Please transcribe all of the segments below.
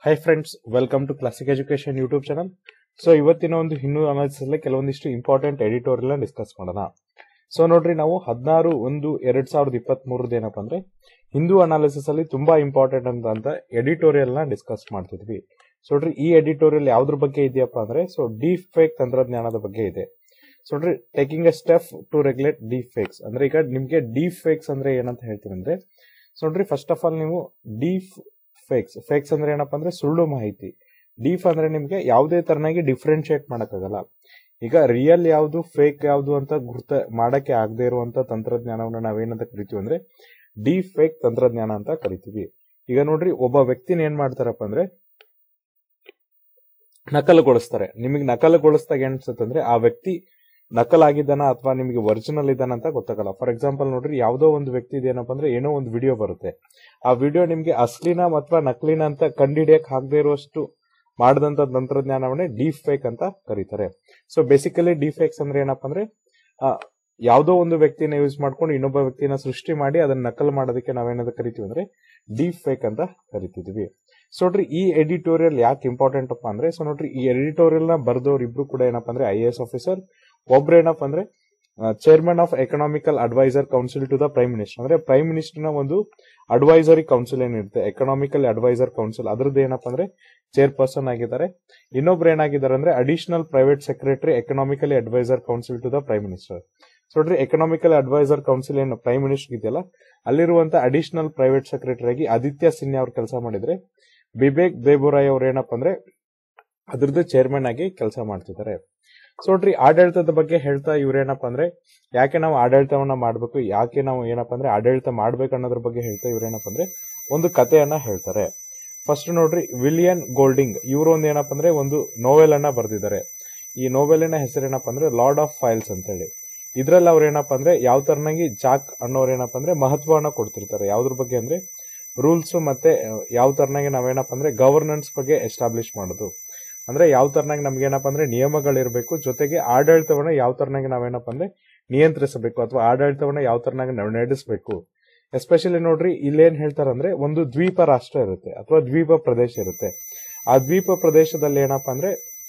high friends welcome to classic education YouTube channel so ಇವತ್ತಿನ ಒಂದು Hindu analysis ಅಲ್ಲಿ ಕೆಲವೊಂದಿಷ್ಟು ಇಂಪಾರ್ಟೆಂಟ್ ಎಡಿಟೋರಿಯಲ್ ಡಿಸ್ಕಸ್ ಮಾಡೋಣ ಸೊ ನೋಡ್ರಿ ನಾವು ಹದಿನಾರು ಒಂದು ಎರಡ್ ಸಾವಿರದ ಇಪ್ಪತ್ತ್ ಮೂರದ್ದು ಏನಪ್ಪಾ ಅಂದ್ರೆ ಹಿಂದೂ ಅನಾಲಿಸಿಸ್ ಅಲ್ಲಿ ತುಂಬಾ ಇಂಪಾರ್ಟೆಂಟ್ ಅಂತ ಅಂತ ಎಡಿಟೋರಿಯಲ್ ನ ಡಿಸ್ಕಸ್ ಮಾಡ್ತಿದ್ವಿ ಸೊ ನೋಡ್ರಿ ಈ ಎಡಿಟೋರಿಯಲ್ ಯಾವ್ದ್ರ ಬಗ್ಗೆ ಇದೆಯಪ್ಪ ಅಂದ್ರೆ ಸೊ ಡೀಪ್ ಫೇಕ್ ತಂತ್ರಜ್ಞಾನದ ಬಗ್ಗೆ ಇದೆ ಸೊ ನೋಡ್ರಿ taking a step to regulate deepfakes ಅಂದ್ರೆ ಈಗ ನಿಮ್ಗೆ ಡೀಪ್ ಫೇಕ್ಸ್ ಅಂದ್ರೆ ಏನಂತ ಹೇಳ್ತೀನಿ ಅಂದ್ರೆ ಸೊ ನೋಡ್ರಿ ಫಸ್ಟ್ ಆಫ್ ಆಲ್ ನೀವು ಡೀಪ್ ಫೇಕ್ಸ್ ಫೇಕ್ಸ್ ಅಂದ್ರೆ ಏನಪ್ಪಾ ಅಂದ್ರೆ ಸುಳ್ಳು ಮಾಹಿತಿ ಡೀಪ್ ಅಂದ್ರೆ ನಿಮ್ಗೆ ಯಾವುದೇ ತರನಾಗಿ ಡಿಫ್ರೆನ್ಶಿಯೇಟ್ ಮಾಡಕ್ಕಾಗಲ್ಲ ಈಗ ರಿಯಲ್ ಯಾವುದು ಫೇಕ್ ಯಾವುದು ಅಂತ ಗುರ್ತ ಮಾಡಕ್ಕೆ ಆಗದೆ ಇರುವಂತ ತಂತ್ರಜ್ಞಾನವನ್ನ ನಾವೇನಂತ ಕರಿತೀವಿ ಅಂದ್ರೆ ಡೀಪ್ ಫೇಕ್ ತಂತ್ರಜ್ಞಾನ ಅಂತ ಕರಿತೀವಿ ಈಗ ನೋಡ್ರಿ ಒಬ್ಬ ವ್ಯಕ್ತಿನ ಏನ್ ಮಾಡ್ತಾರಪ್ಪ ಅಂದ್ರೆ ನಕಲುಗೊಳಿಸ್ತಾರೆ ನಿಮಗೆ ನಕಲುಗೊಳಿಸಿದಾಗ ಏನ್ ಅನ್ಸುತ್ತೆ ಅಂದ್ರೆ ಆ ವ್ಯಕ್ತಿ ನಕಲಾಗಿದ್ದಾನ ಅಥವಾ ನಿಮಗೆ ಒರಿಜಿನಲ್ ಇದ್ದಾನ ಅಂತ ಗೊತ್ತಾಗಲ್ಲ ಫಾರ್ ಎಕ್ಸಾಂಪಲ್ ನೋಡ್ರಿ ಯಾವುದೋ ಒಂದು ವ್ಯಕ್ತಿ ಏನಪ್ಪ ಅಂದ್ರೆ ಏನೋ ಒಂದು ವಿಡಿಯೋ ಬರುತ್ತೆ ಆ ವಿಡಿಯೋ ನಿಮ್ಗೆ ಅಸ್ಲಿನ ಅಥವಾ ನಕಲಿನ ಅಂತ ಕಂಡಿಡಿಯಕ್ ಆಗದೆ ಇರುವಷ್ಟು ಮಾಡಿದಂತ ತಂತ್ರಜ್ಞಾನವನ್ನೇ ಡೀಪ್ ಫೇಕ್ ಅಂತ ಕರೀತಾರೆ ಸೊ ಬೇಸಿಕಲಿ ಡೀಪ್ ಫೇಕ್ಸ್ ಅಂದ್ರೆ ಏನಪ್ಪ ಅಂದ್ರೆ ಆ, ಯಾವುದೋ ಒಂದು ವ್ಯಕ್ತಿನ ಯೂಸ್ ಮಾಡ್ಕೊಂಡು ಇನ್ನೊಬ್ಬ ವ್ಯಕ್ತಿನ ಸೃಷ್ಟಿ ಮಾಡಿ ಅದನ್ನ ನಕಲ್ ಮಾಡೋದಕ್ಕೆ ನಾವೇನಂತ ಕರಿತೀವಿ ಅಂದ್ರೆ ಡೀಪ್ ಫೇಕ್ ಅಂತ ಕರಿತಿದ್ವಿ ಸೊ ನೋಡ್ರಿ ಈ ಎಡಿಟೋರಿಯಲ್ ಯಾಕೆ ಇಂಪಾರ್ಟೆಂಟ್ ಅಪ್ಪ ಅಂದ್ರೆ ಸೊ ನೋಡ್ರಿ ಈ ಎಡಿಟೋರಿಯಲ್ ನ ಬರ್ದವ್ರು ಇಬ್ರು ಕೂಡ ಏನಪ್ಪ ಅಂದ್ರೆ ಐ ಎ ಎಸ್ ಆಫೀಸರ್ ಒಬ್ರು ಏನಪ್ಪ ಅಂದ್ರೆ chairman of economical adviser council to the prime minister ಅಂದ್ರೆ ಪ್ರೈಮ್ ಮಿನಿಸ್ಟರ್ ನ ಒಂದು ಅಡ್ವೈಸರಿ ಕೌನ್ಸಿಲ್ ಏನಿರುತ್ತೆ ಎಕನಾಮಿಕಲ್ ಅಡ್ವೈಸರ್ ಕೌನ್ಸಿಲ್ ಅದ್ರದ್ದು ಏನಪ್ಪ ಅಂದ್ರೆ ಚೇರ್ಪರ್ಸನ್ ಆಗಿದ್ದಾರೆ ಇನ್ನೊಬ್ರು ಏನಾಗಿದ್ದಾರೆ ಅಂದ್ರೆ additional private secretary economically adviser council to the prime minister so ನೋಡ್ರಿ ಎಕನಾಮಿಕಲ್ ಅಡ್ವೈಸರ್ ಕೌನ್ಸಿಲ್ ಏನು ಪ್ರೈಮ್ ಮಿನಿಸ್ಟರ್ ಇದೆಯಲ್ಲ ಅಲ್ಲಿರುವಂತ ಅಡಿಷನಲ್ ಪ್ರೈವೇಟ್ ಸೆಕ್ರೆಟರಿ ಆಗಿ ಆದಿತ್ಯ ಸಿನ್ಹಾ ಅವ್ರು ಕೆಲಸ ಮಾಡಿದ್ರೆ ಬಿಬೇಕ್ ದೇಬುರಾಯ್ ಅವ್ರು ಏನಪ್ಪ ಅಂದ್ರೆ ಅದ್ರದ್ದು ಚೇರ್ಮನ್ ಆಗಿ ಕೆಲಸ ಮಾಡ್ತಿದ್ದಾರೆ ಸೊ ನೋಡ್ರಿ ಆಡಳಿತದ ಬಗ್ಗೆ ಹೇಳ್ತಾ ಇವ್ರೇನಪ್ಪ ಅಂದ್ರೆ ಯಾಕೆ ನಾವು ಆಡಳಿತವನ್ನ ಮಾಡ್ಬೇಕು ಯಾಕೆ ನಾವು ಏನಪ್ಪ ಅಂದ್ರೆ ಆಡಳಿತ ಮಾಡ್ಬೇಕು ಅನ್ನೋದ್ರ ಬಗ್ಗೆ ಹೇಳ್ತಾ ಇವ್ರೇನಪ್ಪ ಅಂದ್ರೆ ಒಂದು ಕಥೆಯನ್ನ ಹೇಳ್ತಾರೆ ಫಸ್ಟ್ ನೋಡ್ರಿ ವಿಲಿಯನ್ ಗೋಲ್ಡಿಂಗ್ ಇವರು ಒಂದು ಏನಪ್ಪ ಅಂದ್ರೆ ಒಂದು ನೋವೆಲ್ ಅನ್ನ ಬರೆದಿದ್ದಾರೆ ಈ ನೋವೆಲಿನ ಹೆಸರೇನಪ್ಪ ಅಂದ್ರೆ ಲಾರ್ಡ್ ಆಫ್ ಫೈಲ್ಸ್ ಅಂತೇಳಿ ಇದ್ರಲ್ಲಿ ಅವ್ರು ಏನಪ್ಪ ಅಂದ್ರೆ ಯಾವ ತರನಾಗಿ ಜಾಕ್ ಅನ್ನೋರು ಏನಪ್ಪ ಅಂದ್ರೆ ಮಹತ್ವವನ್ನ ಕೊಡ್ತಿರ್ತಾರೆ ಯಾವ್ದ್ರ ಬಗ್ಗೆ ಅಂದ್ರೆ ರೂಲ್ಸ್ ಮತ್ತೆ ಯಾವ ತರನಾಗಿ ನಾವೇನಪ್ಪ ಅಂದ್ರೆ ಗವರ್ನೆನ್ಸ್ ಬಗ್ಗೆ ಎಸ್ಟಾಬ್ಲಿಷ್ ಮಾಡೋದು ಅಂದ್ರೆ ಯಾವ ತರನಾಗಿ ನಮ್ಗೆ ಏನಪ್ಪ ಅಂದ್ರೆ ನಿಯಮಗಳಿರ್ಬೇಕು ಜೊತೆಗೆ ಆಡಳಿತವನ್ನ ಯಾವ ತರನಾಗಿ ನಾವೇನಪ್ಪ ಅಂದ್ರೆ ನಿಯಂತ್ರಿಸಬೇಕು ಅಥವಾ ಆಡಳಿತವನ್ನ ಯಾವ ತರನಾಗಿ ನಾವು ನಡೆಸಬೇಕು ಎಸ್ಪೆಷಲಿ ನೋಡ್ರಿ ಇಲ್ಲೇನ್ ಹೇಳ್ತಾರಂದ್ರೆ ಒಂದು ದ್ವೀಪ ರಾಷ್ಟ್ರ ಇರುತ್ತೆ ಅಥವಾ ದ್ವೀಪ ಪ್ರದೇಶ ಇರುತ್ತೆ ಆ ದ್ವೀಪ ಪ್ರದೇಶದಲ್ಲಿ ಏನಪ್ಪಾ ಅಂದ್ರೆ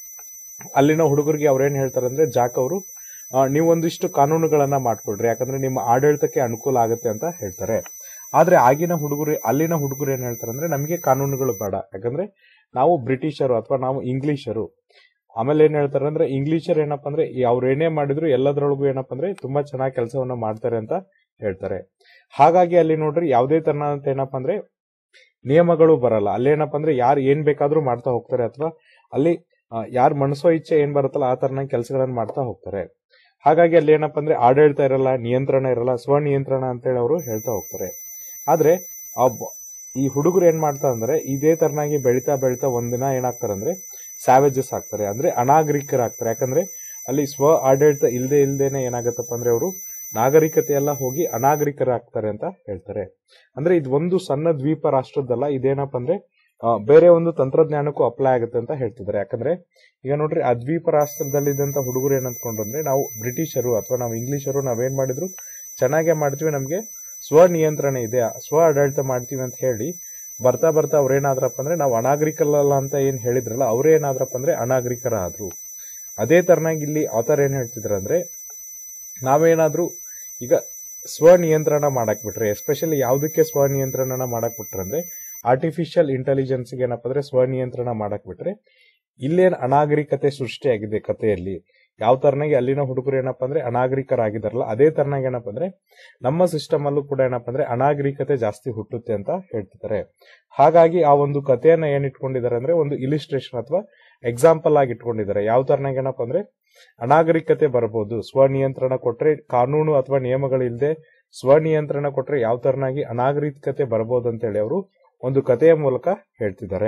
ಅಲ್ಲಿನ ಹುಡುಗರಿಗೆ ಅವ್ರೇನ್ ಹೇಳ್ತಾರೆ ಅಂದ್ರೆ ಜಾಕ್ ಅವರು ನೀವು ಒಂದಿಷ್ಟು ಕಾನೂನುಗಳನ್ನ ಮಾಡ್ಕೊಡ್ರಿ ಯಾಕಂದ್ರೆ ನಿಮ್ಮ ಆಡಳಿತಕ್ಕೆ ಅನುಕೂಲ ಆಗುತ್ತೆ ಅಂತ ಹೇಳ್ತಾರೆ ಆದ್ರೆ ಆಗಿನ ಹುಡುಗರು ಅಲ್ಲಿನ ಹುಡುಗರು ಏನ್ ಹೇಳ್ತಾರೆ ಅಂದ್ರೆ ನಮಗೆ ಕಾನೂನುಗಳು ಬೇಡ ಯಾಕಂದ್ರೆ ನಾವು ಬ್ರಿಟಿಷರು ಅಥವಾ ನಾವು ಇಂಗ್ಲಿಷರು ಆಮೇಲೆ ಏನ್ ಹೇಳ್ತಾರೆ ಅಂದ್ರೆ ಇಂಗ್ಲಿಷರ್ ಏನಪ್ಪಾ ಅಂದ್ರೆ ಅವ್ರು ಏನೇ ಮಾಡಿದ್ರು ಎಲ್ಲದರೊಳಗೂ ಏನಪ್ಪಾ ಅಂದ್ರೆ ತುಂಬಾ ಚೆನ್ನಾಗಿ ಕೆಲಸವನ್ನ ಮಾಡ್ತಾರೆ ಅಂತ ಹೇಳ್ತಾರೆ ಹಾಗಾಗಿ ಅಲ್ಲಿ ನೋಡ್ರಿ ಯಾವುದೇ ತರನಾದಂತ ಏನಪ್ಪಾ ಅಂದ್ರೆ ನಿಯಮಗಳು ಬರಲ್ಲ ಅಲ್ಲೇನಪ್ಪ ಅಂದ್ರೆ ಯಾರು ಏನ್ ಬೇಕಾದ್ರೂ ಮಾಡ್ತಾ ಹೋಗ್ತಾರೆ ಅಥವಾ ಅಲ್ಲಿ ಯಾರು ಮನಸೋ ಇಚ್ಛೆ ಏನ್ ಬರುತ್ತಲ್ಲ ಆ ತರನ ಕೆಲಸಗಳನ್ನ ಮಾಡ್ತಾ ಹೋಗ್ತಾರೆ ಹಾಗಾಗಿ ಅಲ್ಲಿ ಏನಪ್ಪಾ ಅಂದ್ರೆ ಆಡಳಿತ ಇರಲ್ಲ ನಿಯಂತ್ರಣ ಇರಲ್ಲ ಸ್ವನಿಯಂತ್ರಣ ಅಂತೇಳಿ ಅವರು ಹೇಳ್ತಾ ಹೋಗ್ತಾರೆ ಆದ್ರೆ ಆ ಬ- ಈ ಹುಡುಗರು ಏನ್ ಮಾಡ್ತಾ ಅಂದ್ರೆ ಇದೇ ತರನಾಗಿ ಬೆಳಿತಾ ಬೆಳಿತಾ ಒಂದಿನ ಏನಾಗ್ತಾರೆ ಅಂದ್ರೆ ಸ್ಯಾವೇಜಸ್ ಆಗ್ತಾರೆ ಅಂದ್ರೆ ಅನಾಗರಿಕರಾಗ್ತಾರೆ ಯಾಕಂದ್ರೆ ಅಲ್ಲಿ ಸ್ವ ಆಡಳಿತ ಇಲ್ದೆ ಇಲ್ದೇನೆ ಏನಾಗತ್ತಪ್ಪ ಅಂದ್ರೆ ಅವರು ನಾಗರಿಕತೆ ಎಲ್ಲ ಹೋಗಿ ಅನಾಗರಿಕರಾಗ್ತಾರೆ ಅಂತ ಹೇಳ್ತಾರೆ ಅಂದ್ರೆ ಇದು ಒಂದು ಸಣ್ಣ ದ್ವೀಪ ರಾಷ್ಟ್ರದ್ದಲ್ಲ ಇದೇನಪ್ಪ ಅಂದ್ರೆ ಆ, ಬೇರೆ ಒಂದು ತಂತ್ರಜ್ಞಾನಕ್ಕೂ ಅಪ್ಲೈ ಆಗುತ್ತೆ ಅಂತ ಹೇಳ್ತಿದ್ದಾರೆ ಯಾಕಂದ್ರೆ ಈಗ ನೋಡ್ರಿ ಆ ದ್ವೀಪ ರಾಷ್ಟ್ರದಲ್ಲಿದ್ದಂತ ಹುಡುಗರು ಏನ್ ಅಂದ್ಕೊಂಡ್ರು ಅಂದ್ರೆ ನಾವು ಬ್ರಿಟಿಷರು ಅಥವಾ ನಾವು ಇಂಗ್ಲಿಷರು ನಾವೇನ್ ಮಾಡಿದ್ರು ಚೆನ್ನಾಗೇ ಮಾಡ್ತೀವಿ ನಮ್ಗೆ ಸ್ವನಿಯಂತ್ರಣ ಇದೆ ಸ್ವ ಆಡಳಿತ ಮಾಡ್ತೀವಿ ಅಂತ ಹೇಳಿ ಬರ್ತಾ ಬರ್ತಾ ಅವ್ರೇನಾದ್ರಪ್ಪ ಅಂದ್ರೆ ನಾವು ಅನಾಗರಿಕಲ್ಲ ಅಂತ ಏನ್ ಹೇಳಿದ್ರಲ್ಲ ಅವ್ರೇ ಏನಾದ್ರಪ್ಪ ಅಂದ್ರೆ ಅನಾಗರಿಕರ ಆದ್ರು ಅದೇ ತರನಾಗಿ ಇಲ್ಲಿ ಆತರ ಏನ್ ಹೇಳ್ತಿದ್ರ ಅಂದ್ರೆ ನಾವೇನಾದ್ರೂ ಈಗ ಸ್ವನಿಯಂತ್ರಣ ಮಾಡಕ್ ಬಿಟ್ರೆ ಎಸ್ಪೆಷಲಿ ಯಾವ್ದಕ್ಕೆ ಸ್ವನಿಯಂತ್ರಣ ಮಾಡಕ್ ಬಿಟ್ರೆ ಅಂದ್ರೆ ಆರ್ಟಿಫಿಷಿಯಲ್ ಇಂಟೆಲಿಜೆನ್ಸ್ ಏನಪ್ಪ ಅಂದ್ರೆ ಸ್ವನಿಯಂತ್ರಣ ಮಾಡಕ್ ಬಿಟ್ರೆ ಇಲ್ಲೇನ್ ಅನಾಗರಿಕತೆ ಸೃಷ್ಟಿಯಾಗಿದೆ ಕಥೆಯಲ್ಲಿ ಯಾವ ತರನಾಗಿ ಅಲ್ಲಿನ ಹುಡುಗರು ಏನಪ್ಪ ಅಂದ್ರೆ ಅನಾಗರಿಕರಾಗಿದಾರಲ್ಲ ಅದೇ ತರನಾಗಿ ಏನಪ್ಪ ಅಂದ್ರೆ ನಮ್ಮ ಸಿಸ್ಟಮ್ ಅಲ್ಲೂ ಕೂಡ ಏನಪ್ಪ ಅಂದ್ರೆ ಅನಾಗರಿಕತೆ ಜಾಸ್ತಿ ಹುಟ್ಟುತ್ತೆ ಅಂತ ಹೇಳ್ತಿದ್ದಾರೆ ಹಾಗಾಗಿ ಆ ಒಂದು ಕಥೆಯನ್ನ ಏನ್ ಇಟ್ಕೊಂಡಿದ್ದಾರೆ ಅಂದ್ರೆ ಒಂದು ಇಲಿಸ್ಟ್ರೇಷನ್ ಅಥವಾ ಎಕ್ಸಾಂಪಲ್ ಆಗಿ ಇಟ್ಕೊಂಡಿದ್ದಾರೆ ಯಾವ ತರನಾಗಿ ಏನಪ್ಪ ಅಂದ್ರೆ ಅನಾಗರಿಕತೆ ಬರಬಹುದು ಸ್ವನಿಯಂತ್ರಣ ಕೊಟ್ರೆ ಕಾನೂನು ಅಥವಾ ನಿಯಮಗಳಿಲ್ಲದೆ ಸ್ವನಿಯಂತ್ರಣ ಕೊಟ್ರೆ ಯಾವ ತರನಾಗಿ ಅನಾಗರಿಕತೆ ಬರಬಹುದು ಅಂತ ಹೇಳಿ ಅವರು ಒಂದು ಕಥೆಯ ಮೂಲಕ ಹೇಳ್ತಿದ್ದಾರೆ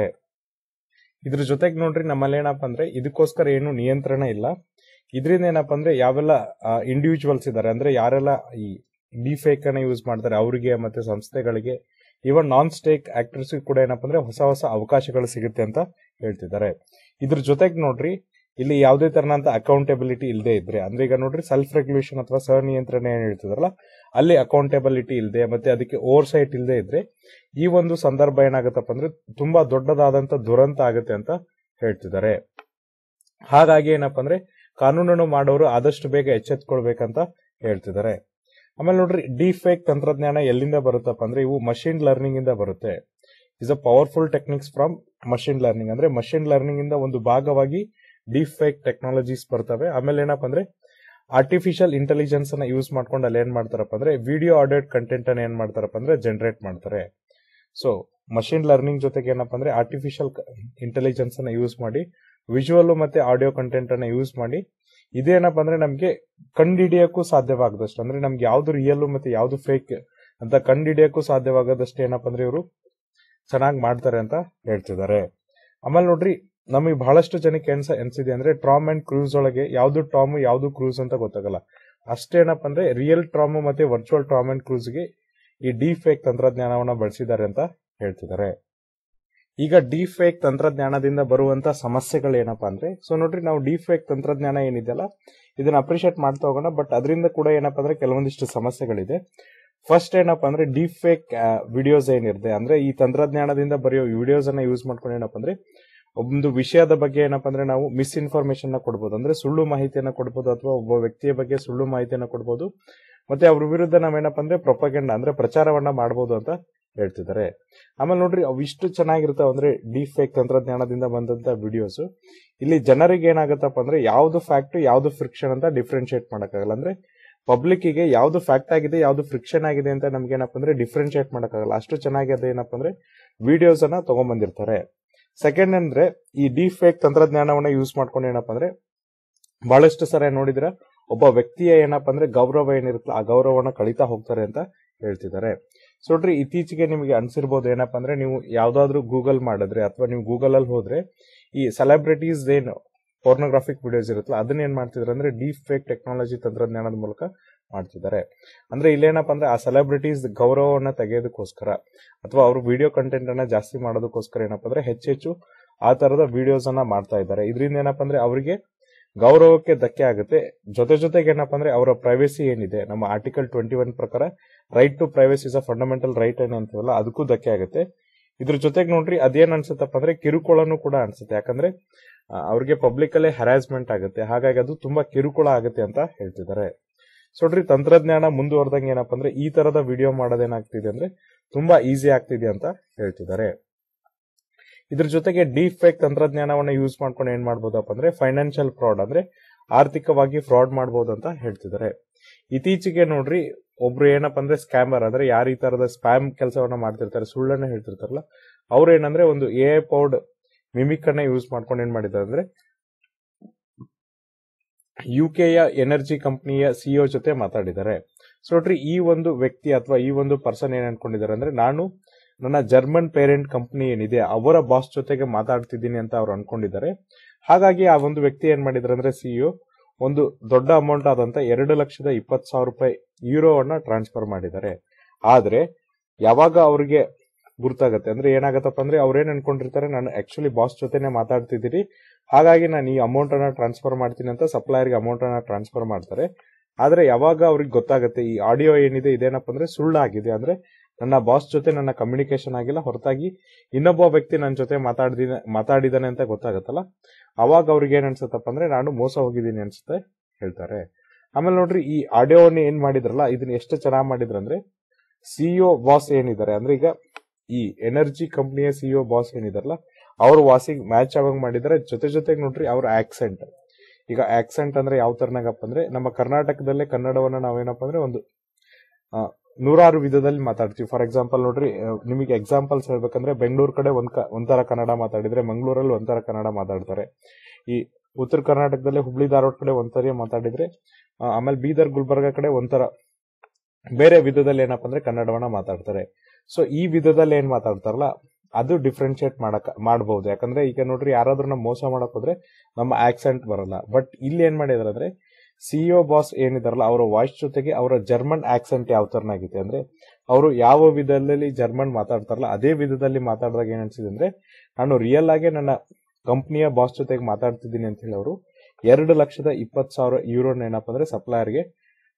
ಇದ್ರ ಜೊತೆಗೆ ನೋಡ್ರಿ ನಮ್ಮಲ್ಲಿ ಏನಪ್ಪ ಅಂದ್ರೆ ಇದಕ್ಕೋಸ್ಕರ ಏನು ನಿಯಂತ್ರಣ ಇಲ್ಲ ಇದರಿಂದ ಏನಪ್ಪ ಅಂದ್ರೆ ಯಾವೆಲ್ಲ ಇಂಡಿವಿಜುವಲ್ಸ್ ಇದ್ದಾರೆ ಅಂದ್ರೆ ಯಾರೆಲ್ಲ ಈ ಡಿಫೇಕ್ ಅನ್ನ ಯೂಸ್ ಮಾಡ್ತಾರೆ ಅವರಿಗೆ ಮತ್ತೆ ಸಂಸ್ಥೆಗಳಿಗೆ ಇವನ್ ನಾನ್ ಸ್ಟೇಕ್ ಆಕ್ಟರ್ಸ್ ಕೂಡ ಏನಪ್ಪ ಅಂದ್ರೆ ಹೊಸ ಹೊಸ ಅವಕಾಶಗಳು ಸಿಗುತ್ತೆ ಅಂತ ಹೇಳ್ತಿದ್ದಾರೆ ಇದ್ರ ಜೊತೆಗೆ ನೋಡ್ರಿ ಇಲ್ಲಿ ಯಾವುದೇ ತರನಂತ ಅಕೌಂಟಬಿಲಿಟಿ ಇಲ್ಲದೆ ಇದ್ರೆ ಅಂದ್ರೆ ಈಗ ನೋಡ್ರಿ ಸೆಲ್ಫ್ ರೆಗ್ಯುಲೇಷನ್ ಅಥವಾ ಸ್ವನಿಯಂತ್ರಣ ಏನ್ ಹೇಳ್ತಿದಾರಲ್ಲ ಅಲ್ಲಿ ಅಕೌಂಟೆಬಿಲಿಟಿ ಇಲ್ಲದೆ ಮತ್ತೆ ಅದಕ್ಕೆ ಓವರ್ ಸೈಟ್ ಇಲ್ಲದೆ ಇದ್ರೆ ಈ ಒಂದು ಸಂದರ್ಭ ಏನಾಗುತ್ತಪ್ಪ ಅಂದ್ರೆ ತುಂಬಾ ದೊಡ್ಡದಾದಂತ ದುರಂತ ಆಗುತ್ತೆ ಅಂತ ಹೇಳ್ತಿದ್ದಾರೆ ಹಾಗಾಗಿ ಏನಪ್ಪಾ ಅಂದ್ರೆ ಕಾನೂನನ್ನು ಮಾಡೋರು ಆದಷ್ಟು ಬೇಗ ಎಚ್ಚೆತ್ಕೊಳ್ಬೇಕಂತ ಹೇಳ್ತಿದ್ದಾರೆ ಆಮೇಲೆ ನೋಡ್ರಿ ಡಿಫೇಕ್ ತಂತ್ರಜ್ಞಾನ ಎಲ್ಲಿಂದ ಬರುತ್ತಪ್ಪ ಅಂದ್ರೆ ಇವು ಮಷಿನ್ ಲರ್ನಿಂಗ್ ಇಂದ ಬರುತ್ತೆ is a powerful techniques from machine learning ಅಂದ್ರೆ ಮಷಿನ್ ಲರ್ನಿಂಗ್ ಇಂದ ಒಂದು ಭಾಗವಾಗಿ ಡಿಫೇಕ್ ಟೆಕ್ನಾಲಜೀಸ್ ಬರ್ತವೆ ಆಮೇಲೆ ಏನಪ್ಪಾ ಅಂದ್ರೆ ಆರ್ಟಿಫಿಷಿಯಲ್ ಇಂಟೆಲಿಜೆನ್ಸ್ ಅನ್ನ ಯೂಸ್ ಮಾಡ್ಕೊಂಡು ಅಲ್ಲಿ ಏನ್ ಮಾಡ್ತಾರಪ್ಪ ಅಂದ್ರೆ ವಿಡಿಯೋ ಆಡಿಯೋಡ್ ಕಂಟೆಂಟ್ ಅನ್ನ ಏನ್ ಮಾಡ್ತಾರಪ್ಪ ಅಂದ್ರೆ ಜನರೇಟ್ ಮಾಡ್ತಾರೆ ಸೊ ಮಷಿನ್ ಲರ್ನಿಂಗ್ ಜೊತೆಗೆ ಏನಪ್ಪಾ ಅಂದ್ರೆ ಆರ್ಟಿಫಿಷಿಯಲ್ ಇಂಟೆಲಿಜೆನ್ಸ್ ಅನ್ನ ಯೂಸ್ ಮಾಡಿ ವಿಜುವಲ್ ಮತ್ತೆ ಆಡಿಯೋ ಕಂಟೆಂಟ್ ಅನ್ನ ಯೂಸ್ ಮಾಡಿ ಇದೇನಪ್ಪ ಅಂದ್ರೆ ನಮ್ಗೆ ಕಂಡುಹಿಡಿಯಕ್ಕೂ ಸಾಧ್ಯವಾಗದಷ್ಟು ಅಂದ್ರೆ ನಮ್ಗೆ ಯಾವ್ದು ರಿಯಲ್ ಮತ್ತೆ ಯಾವ್ದು ಫೇಕ್ ಅಂತ ಕಂಡುಹಿಡಿಯಕ್ಕೂ ಸಾಧ್ಯವಾಗದಷ್ಟು ಏನಪ್ಪ ಅಂದ್ರೆ ಇವರು ಚೆನ್ನಾಗಿ ಮಾಡ್ತಾರೆ ಅಂತ ಹೇಳ್ತಿದ್ದಾರೆ ಆಮೇಲೆ ನೋಡ್ರಿ ನಮಗೆ ಬಹಳಷ್ಟು ಜನಕ್ಕೆ ಎನ್ಸ ಎನ್ಸಿದೆ ಅಂದ್ರೆ ಟ್ರಾಮ್ ಅಂಡ್ ಕ್ರೂಸ್ ಒಳಗೆ ಯಾವ್ದು ಟಾಮ್ ಯಾವ್ದು ಕ್ರೂಸ್ ಅಂತ ಗೊತ್ತಾಗಲ್ಲ ಅಷ್ಟೇನಪ್ಪ ಅಂದ್ರೆ ರಿಯಲ್ ಟ್ರಾಮ್ ಮತ್ತೆ ವರ್ಚುವಲ್ ಟ್ರಾಮ್ ಅಂಡ್ ಕ್ರೂಸ್ಗೆ ಈ ಡಿ ಫೇಕ್ ತಂತ್ರಜ್ಞಾನವನ್ನ ಬಳಸಿದ್ದಾರೆ ಅಂತ ಹೇಳ್ತಿದ್ದಾರೆ ಈಗ ಡಿ ಫೇಕ್ ತಂತ್ರಜ್ಞಾನದಿಂದ ಬರುವಂತ ಸಮಸ್ಯೆಗಳು ಏನಪ್ಪಾ ಅಂದ್ರೆ ಸೊ ನೋಡ್ರಿ ನಾವು ಡಿ ಫೇಕ್ ತಂತ್ರಜ್ಞಾನ ಏನಿದೆಯಲ್ಲ ಇದನ್ನ ಅಪ್ರಿಶಿಯೇಟ್ ಮಾಡ್ತಾ ಹೋಗೋಣ ಬಟ್ ಅದರಿಂದ ಕೂಡ ಏನಪ್ಪಾ ಅಂದ್ರೆ ಕೆಲವೊಂದಿಷ್ಟು ಸಮಸ್ಯೆಗಳಿದೆ ಫಸ್ಟ್ ಏನಪ್ಪಾ ಅಂದ್ರೆ ಡಿ ಫೇಕ್ ವಿಡಿಯೋಸ್ ಏನಿರುತ್ತೆ ಅಂದ್ರೆ ಈ ತಂತ್ರಜ್ಞಾನದಿಂದ ಬರೆಯೋ ವಿಡಿಯೋಸ್ ಅನ್ನ ಯೂಸ್ ಮಾಡ್ಕೊಂಡು ಏನಪ್ಪಾ ಅಂದ್ರೆ ಒಂದು ವಿಷಯದ ಬಗ್ಗೆ ಏನಪ್ಪಾ ಅಂದ್ರೆ ನಾವು ಮಿಸ್ಇನ್ಫಾರ್ಮೇಶನ್ ನ ಕೊಡ್ಬೋದು ಅಂದ್ರೆ ಸುಳ್ಳು ಮಾಹಿತಿಯನ್ನ ಕೊಡ್ಬೋದು ಅಥವಾ ಒಬ್ಬ ವ್ಯಕ್ತಿಯ ಬಗ್ಗೆ ಸುಳ್ಳು ಮಾಹಿತಿಯನ್ನ ಕೊಡ್ಬೋದು ಮತ್ತೆ ಅವ್ರ ವಿರುದ್ಧ ನಾವೇನಪ್ಪ ಅಂದ್ರೆ ಪ್ರೊಪಗೆಂಡ ಅಂದ್ರೆ ಪ್ರಚಾರವನ್ನ ಮಾಡಬಹುದು ಅಂತ ಹೇಳ್ತಿದ್ದಾರೆ ಆಮೇಲೆ ನೋಡ್ರಿ ಅವು ಇಷ್ಟು ಚೆನ್ನಾಗಿರ್ತಾವ ಅಂದ್ರೆ ಡಿ ಫೇಕ್ ತಂತ್ರಜ್ಞಾನದಿಂದ ಬಂದಂತ ವಿಡಿಯೋಸ್ ಇಲ್ಲಿ ಜನರಿಗೆ ಏನಾಗತ್ತಪ್ಪ ಅಂದ್ರೆ ಯಾವ್ದು ಫ್ಯಾಕ್ಟ್ ಯಾವ್ದು ಫ್ರಿಕ್ಷನ್ ಅಂತ ಡಿಫ್ರೆನ್ಶಿಯೇಟ್ ಮಾಡಕ್ಕಾಗಲ್ಲ ಅಂದ್ರೆ ಪಬ್ಲಿಕ್ ಗೆ ಯಾವ್ದು ಫ್ಯಾಕ್ಟ್ ಆಗಿದೆ ಯಾವ್ದು ಫ್ರಿಕ್ಷನ್ ಆಗಿದೆ ಅಂತ ನಮ್ಗೆ ಏನಪ್ಪ ಅಂದ್ರೆ ಡಿಫ್ರೆನ್ಶಿಯೇಟ್ ಮಾಡಕ್ಕಾಗಲ್ಲ ಅಷ್ಟು ಚೆನ್ನಾಗಿದೆ ಏನಪ್ಪ ಅಂದ್ರೆ ವಿಡಿಯೋಸ್ ಅನ್ನ ತಗೊಂಡ್ಬಂದಿರ್ತಾರೆ ಸೆಕೆಂಡ್ ಅಂದ್ರೆ ಈ ಡಿ ಫೇಕ್ ತಂತ್ರಜ್ಞಾನವನ್ನ ಯೂಸ್ ಮಾಡ್ಕೊಂಡು ಏನಪ್ಪ ಅಂದ್ರೆ ಬಹಳಷ್ಟು ಸಲ ನೋಡಿದ್ರೆ ಒಬ್ಬ ವ್ಯಕ್ತಿಯ ಏನಪ್ಪ ಅಂದ್ರೆ ಗೌರವ ಏನಿರುತ್ತೆ ಆ ಗೌರವನ ಕಳೀತಾ ಹೋಗ್ತಾರೆ ಅಂತ ಹೇಳ್ತಿದ್ದಾರೆ ಸೊ ನೋಡ್ರಿ ಇತ್ತೀಚೆಗೆ ನಿಮಗೆ ಅನ್ಸಿರ್ಬೋದು ಏನಪ್ಪಾ ಅಂದ್ರೆ ನೀವು ಯಾವ್ದಾದ್ರು ಗೂಗಲ್ ಮಾಡಿದ್ರೆ ಅಥವಾ ನೀವು ಗೂಗಲ್ ಅಲ್ಲಿ ಹೋದ್ರೆ ಈ ಸೆಲೆಬ್ರಿಟೀಸ್ ಏನು ಪೋರ್ನೋಗ್ರಾಫಿಕ್ ವಿಡಿಯೋಸ್ ಇರುತ್ತಲ್ಲ ಅದನ್ನ ಏನ್ ಮಾಡ್ತಿದ್ದಾರೆ ಅಂದ್ರೆ ಡೀಪ್ ಫೇಕ್ ಟೆಕ್ನಾಲಜಿ ತಂತ್ರಜ್ಞಾನದ ಮೂಲಕ ಮಾಡ್ತಿದ್ದಾರೆ ಅಂದ್ರೆ ಇಲ್ಲೇನಪ್ಪ ಅಂದ್ರೆ ಆ ಸೆಲೆಬ್ರಿಟೀಸ್ ಗೌರವವನ್ನ ತೆಗೆಯೋದಕ್ಕೋಸ್ಕರ ಅಥವಾ ಅವ್ರ ವಿಡಿಯೋ ಕಂಟೆಂಟ್ ಅನ್ನ ಜಾಸ್ತಿ ಮಾಡೋದಕ್ಕೋಸ್ಕರ ಏನಪ್ಪ ಅಂದ್ರೆ ಹೆಚ್ಚೆಚ್ಚು ಆ ತರದ ವಿಡಿಯೋಸ್ ಅನ್ನ ಮಾಡ್ತಾ ಇದ್ದಾರೆ ಇದರಿಂದ ಏನಪ್ಪ ಅಂದ್ರೆ ಅವರಿಗೆ ಗೌರವಕ್ಕೆ ಧಕ್ಕೆ ಆಗುತ್ತೆ ಜೊತೆ ಜೊತೆಗೆ ಏನಪ್ಪ ಅಂದ್ರೆ ಅವರ ಪ್ರೈವೇಸಿ ಏನಿದೆ ನಮ್ಮ ಆರ್ಟಿಕಲ್ ಟ್ವೆಂಟಿ ಒನ್ ಪ್ರಕಾರ right to privacy is a fundamental right ಏನ್ ಅಂತೀವಲ್ಲ ಅದಕ್ಕೂ ಧಕ್ಕೆ ಆಗುತ್ತೆ ಇದ್ರ ಜೊತೆಗೆ ನೋಡ್ರಿ ಅದೇನ್ ಅನ್ಸುತ್ತಪ್ಪ ಅಂದ್ರೆ ಕಿರುಕುಳನು ಕೂಡ ಅನ್ಸುತ್ತೆ ಯಾಕಂದ್ರೆ ಆ, ಅವ್ರಿಗೆ ಪಬ್ಲಿಕ್ ಅಲ್ಲೇ ಹರಾಸ್ಮೆಂಟ್ ಆಗುತ್ತೆ ಹಾಗಾಗಿ ಅದು ತುಂಬಾ ಕಿರುಕುಳ ಆಗುತ್ತೆ ಅಂತ ಹೇಳ್ತಿದ್ದಾರೆ ಸೊ ನೋಡ್ರಿ ತಂತ್ರಜ್ಞಾನ ಮುಂದುವರೆದಂಗೆ ಏನಪ್ಪ ಅಂದ್ರೆ ಈ ತರದ ವಿಡಿಯೋ ಮಾಡೋದೇನಾಗ್ತಿದೆ ಅಂದ್ರೆ ತುಂಬಾ ಈಸಿ ಆಗ್ತಿದೆ ಅಂತ ಹೇಳ್ತಿದ್ದಾರೆ ಇದ್ರ ಜೊತೆಗೆ ಡೀಪ್ ಫೇಕ್ ತಂತ್ರಜ್ಞಾನವನ್ನ ಯೂಸ್ ಮಾಡ್ಕೊಂಡು ಏನ್ ಮಾಡ್ಬೋದಪ್ಪ ಅಂದ್ರೆ ಫೈನಾನ್ಷಿಯಲ್ ಫ್ರಾಡ್ ಅಂದ್ರೆ ಆರ್ಥಿಕವಾಗಿ ಫ್ರಾಡ್ ಮಾಡಬಹುದು ಅಂತ ಹೇಳ್ತಿದ್ದಾರೆ ಇತ್ತೀಚೆಗೆ ನೋಡ್ರಿ ಒಬ್ರು ಏನಪ್ಪ ಅಂದ್ರೆ ಸ್ಕ್ಯಾಮರ್ ಅಂದ್ರೆ ಯಾರು ಈ ತರದ ಸ್ಪ್ಯಾಮ್ ಕೆಲಸವನ್ನ ಮಾಡ್ತಿರ್ತಾರೆ ಸುಳ್ಳನ್ನ ಹೇಳ್ತಿರ್ತಾರಲ್ಲ ಅವ್ರು ಏನಂದ್ರೆ ಒಂದು ಎ ಪೌಡ್ ಮಿಮಿಕ್ ಅನ್ನ ಯೂಸ್ ಮಾಡ್ಕೊಂಡು ಏನ್ ಮಾಡಿದ್ದಾರೆ ಅಂದ್ರೆ ಯುಕೆಯ ಎನರ್ಜಿ ಕಂಪನಿಯ ಸಿಇಒ ಜೊತೆ ಮಾತಾಡಿದ್ದಾರೆ ಸೊ ನೋಡ್ರಿ ಈ ಒಂದು ವ್ಯಕ್ತಿ ಅಥವಾ ಈ ಒಂದು ಪರ್ಸನ್ ಏನ್ ಅನ್ಕೊಂಡಿದ್ದಾರೆ ಅಂದ್ರೆ ನಾನು ನನ್ನ ಜರ್ಮನ್ ಪೇರೆಂಟ್ ಕಂಪನಿ ಏನಿದೆ ಅವರ ಬಾಸ್ ಜೊತೆಗೆ ಮಾತಾಡ್ತಿದ್ದೀನಿ ಅಂತ ಅವ್ರು ಅನ್ಕೊಂಡಿದ್ದಾರೆ ಹಾಗಾಗಿ ಆ ಒಂದು ವ್ಯಕ್ತಿ ಏನ್ ಮಾಡಿದ್ದಾರೆ ಅಂದ್ರೆ ಸಿಇಒ ಒಂದು ದೊಡ್ಡ ಅಮೌಂಟ್ ಆದಂತ ಎರಡು ಲಕ್ಷದ ಇಪ್ಪತ್ತು ಸಾವಿರ ರೂಪಾಯಿ ಯೂರೋವನ್ನ ಟ್ರಾನ್ಸ್ಫರ್ ಮಾಡಿದ್ದಾರೆ ಆದ್ರೆ ಯಾವಾಗ ಅವ್ರಿಗೆ ಗುರ್ತಾಗತ್ತೆ ಅಂದ್ರೆ ಏನಾಗತ್ತಪ್ಪ ಅಂದ್ರೆ ಅವ್ರೇನ್ ಅನ್ಕೊಂಡಿರ್ತಾರೆ ನಾನು ಆಕ್ಚುಲಿ ಬಾಸ್ ಜೊತೆನೆ ಮಾತಾಡ್ತಿದ್ದೀರಿ ಹಾಗಾಗಿ ನಾನು ಈ ಅಮೌಂಟ್ ಅನ್ನ ಟ್ರಾನ್ಸ್ಫರ್ ಮಾಡ್ತೀನಿ ಅಂತ ಸಪ್ಲೈಯರ್ಗೆ ಅಮೌಂಟ್ ಅನ್ನ ಟ್ರಾನ್ಸ್ಫರ್ ಮಾಡ್ತಾರೆ ಆದ್ರೆ ಯಾವಾಗ ಅವ್ರಿಗೆ ಗೊತ್ತಾಗುತ್ತೆ ಈ ಆಡಿಯೋ ಏನಿದೆ ಇದೇನಪ್ಪ ಅಂದ್ರೆ ಸುಳ್ಳಾಗಿದೆ ಅಂದ್ರೆ ನನ್ನ ಬಾಸ್ ಜೊತೆ ನನ್ನ ಕಮ್ಯುನಿಕೇಶನ್ ಆಗಿಲ್ಲ ಹೊರತಾಗಿ ಇನ್ನೊಬ್ಬ ವ್ಯಕ್ತಿ ನನ್ನ ಜೊತೆ ಮಾತಾಡಿದ ಮಾತಾಡಿದಾನೆ ಅಂತ ಗೊತ್ತಾಗತ್ತಲ್ಲ ಅವಾಗ ಅವ್ರಿಗೆ ಏನ್ ಅನ್ಸುತ್ತಪ್ಪ ಅಂದ್ರೆ ನಾನು ಮೋಸ ಹೋಗಿದ್ದೀನಿ ಅನ್ಸುತ್ತೆ ಹೇಳ್ತಾರೆ ಆಮೇಲೆ ನೋಡ್ರಿ ಈ ಆಡಿಯೋವನ್ನ ಏನ್ ಮಾಡಿದ್ರಲ್ಲ ಇದನ್ನ ಎಷ್ಟು ಚೆನ್ನಾಗಿ ಮಾಡಿದ್ರಂದ್ರೆ ಸಿಇಒ ಬಾಸ್ ಏನಿದ್ದಾರೆ ಅಂದ್ರೆ ಈಗ ಈ ಎನರ್ಜಿ ಕಂಪನಿಯ ಸಿಇಒ ಬಾಸ್ ಏನಿದಾರಲ್ಲ ಅವ್ರ ವಾಸಿಗೆ ಮ್ಯಾಚ್ ಆಗಂಗ್ ಮಾಡಿದ್ದಾರೆ ಜೊತೆ ಜೊತೆಗೆ ನೋಡ್ರಿ ಅವ್ರ ಆಕ್ಸೆಂಟ್ ಈಗ ಆಕ್ಸೆಂಟ್ ಅಂದ್ರೆ ಯಾವ ತರನಾಗಪ್ಪ ಅಂದ್ರೆ ನಮ್ಮ ಕರ್ನಾಟಕದಲ್ಲೇ ಕನ್ನಡವನ್ನ ನಾವೇನಪ್ಪ ಅಂದ್ರೆ ಒಂದು ಆ, ನೂರಾರು ವಿಧದಲ್ಲಿ ಮಾತಾಡ್ತೀವಿ ಫಾರ್ ಎಕ್ಸಾಂಪಲ್ ನೋಡ್ರಿ ಆ, ನಿಮಗೆ ಎಕ್ಸಾಂಪಲ್ಸ್ ಹೇಳ್ಬೇಕಂದ್ರೆ ಬೆಂಗಳೂರು ಕಡೆ ಒಂದ್ ಕ- ಒಂಥರ ಕನ್ನಡ ಮಾತಾಡಿದ್ರೆ ಮಂಗಳೂರಲ್ಲಿ ಒಂಥರ ಕನ್ನಡ ಮಾತಾಡ್ತಾರೆ ಈ ಉತ್ತರ ಕರ್ನಾಟಕದಲ್ಲಿ ಹುಬ್ಳಿ ಧಾರವಾಡ ಕಡೆ ಒಂಥರ ಮಾತಾಡಿದ್ರೆ ಆ, ಆಮೇಲೆ ಬೀದರ್ ಗುಲ್ಬರ್ಗ ಕಡೆ ಒಂಥರ ಬೇರೆ ವಿಧದಲ್ಲಿ ಏನಪ್ಪ ಅಂದ್ರೆ ಕನ್ನಡವನ್ನ ಮಾತಾಡ್ತಾರೆ ಸೊ ಈ ವಿಧದಲ್ಲಿ ಏನ್ ಮಾತಾಡ್ತಾರಲ್ಲ ಅದು ಡಿಫ್ರೆನ್ಶಿಯೇಟ್ ಮಾಡಕ್ ಮಾಡಬಹುದು ಯಾಕಂದ್ರೆ ಈಗ ನೋಡ್ರಿ ಯಾರಾದ್ರೂ ನಮ್ಮ ಮೋಸ ಮಾಡಕ್ ಹೋದ್ರೆ ನಮ್ಮ ಆಕ್ಸೆಂಟ್ ಬರಲ್ಲ ಬಟ್ ಇಲ್ಲಿ ಏನ್ ಮಾಡಿದಾರೆ ಅಂದ್ರೆ ಸಿಇಒ ಬಾಸ್ ಏನಿದಾರಲ್ಲ ಅವರ ವಾಯ್ಸ್ ಜೊತೆಗೆ ಅವರ ಜರ್ಮನ್ ಆಕ್ಸೆಂಟ್ ಯಾವ ತರನಾಗಿದೆ ಅಂದ್ರೆ ಅವರು ಯಾವ ವಿಧದಲ್ಲಿ ಜರ್ಮನ್ ಮಾತಾಡ್ತಾರಲ್ಲ ಅದೇ ವಿಧದಲ್ಲಿ ಮಾತಾಡಿದಾಗ ಏನ್ ಅನ್ಸಿದೆ ಅಂದ್ರೆ ನಾನು ರಿಯಲ್ ಆಗಿ ನನ್ನ ಕಂಪ್ನಿಯ ಬಾಸ್ ಜೊತೆಗೆ ಮಾತಾಡ್ತಿದ್ದೀನಿ ಅಂತ ಹೇಳಿ ಅವರು ಎರಡು ಲಕ್ಷದ ಇಪ್ಪತ್ತು ಸಾವಿರ ಯೂರೋನ ಏನಪ್ಪ ಅಂದ್ರೆ ಸಪ್ಲೈಯರ್ಗೆ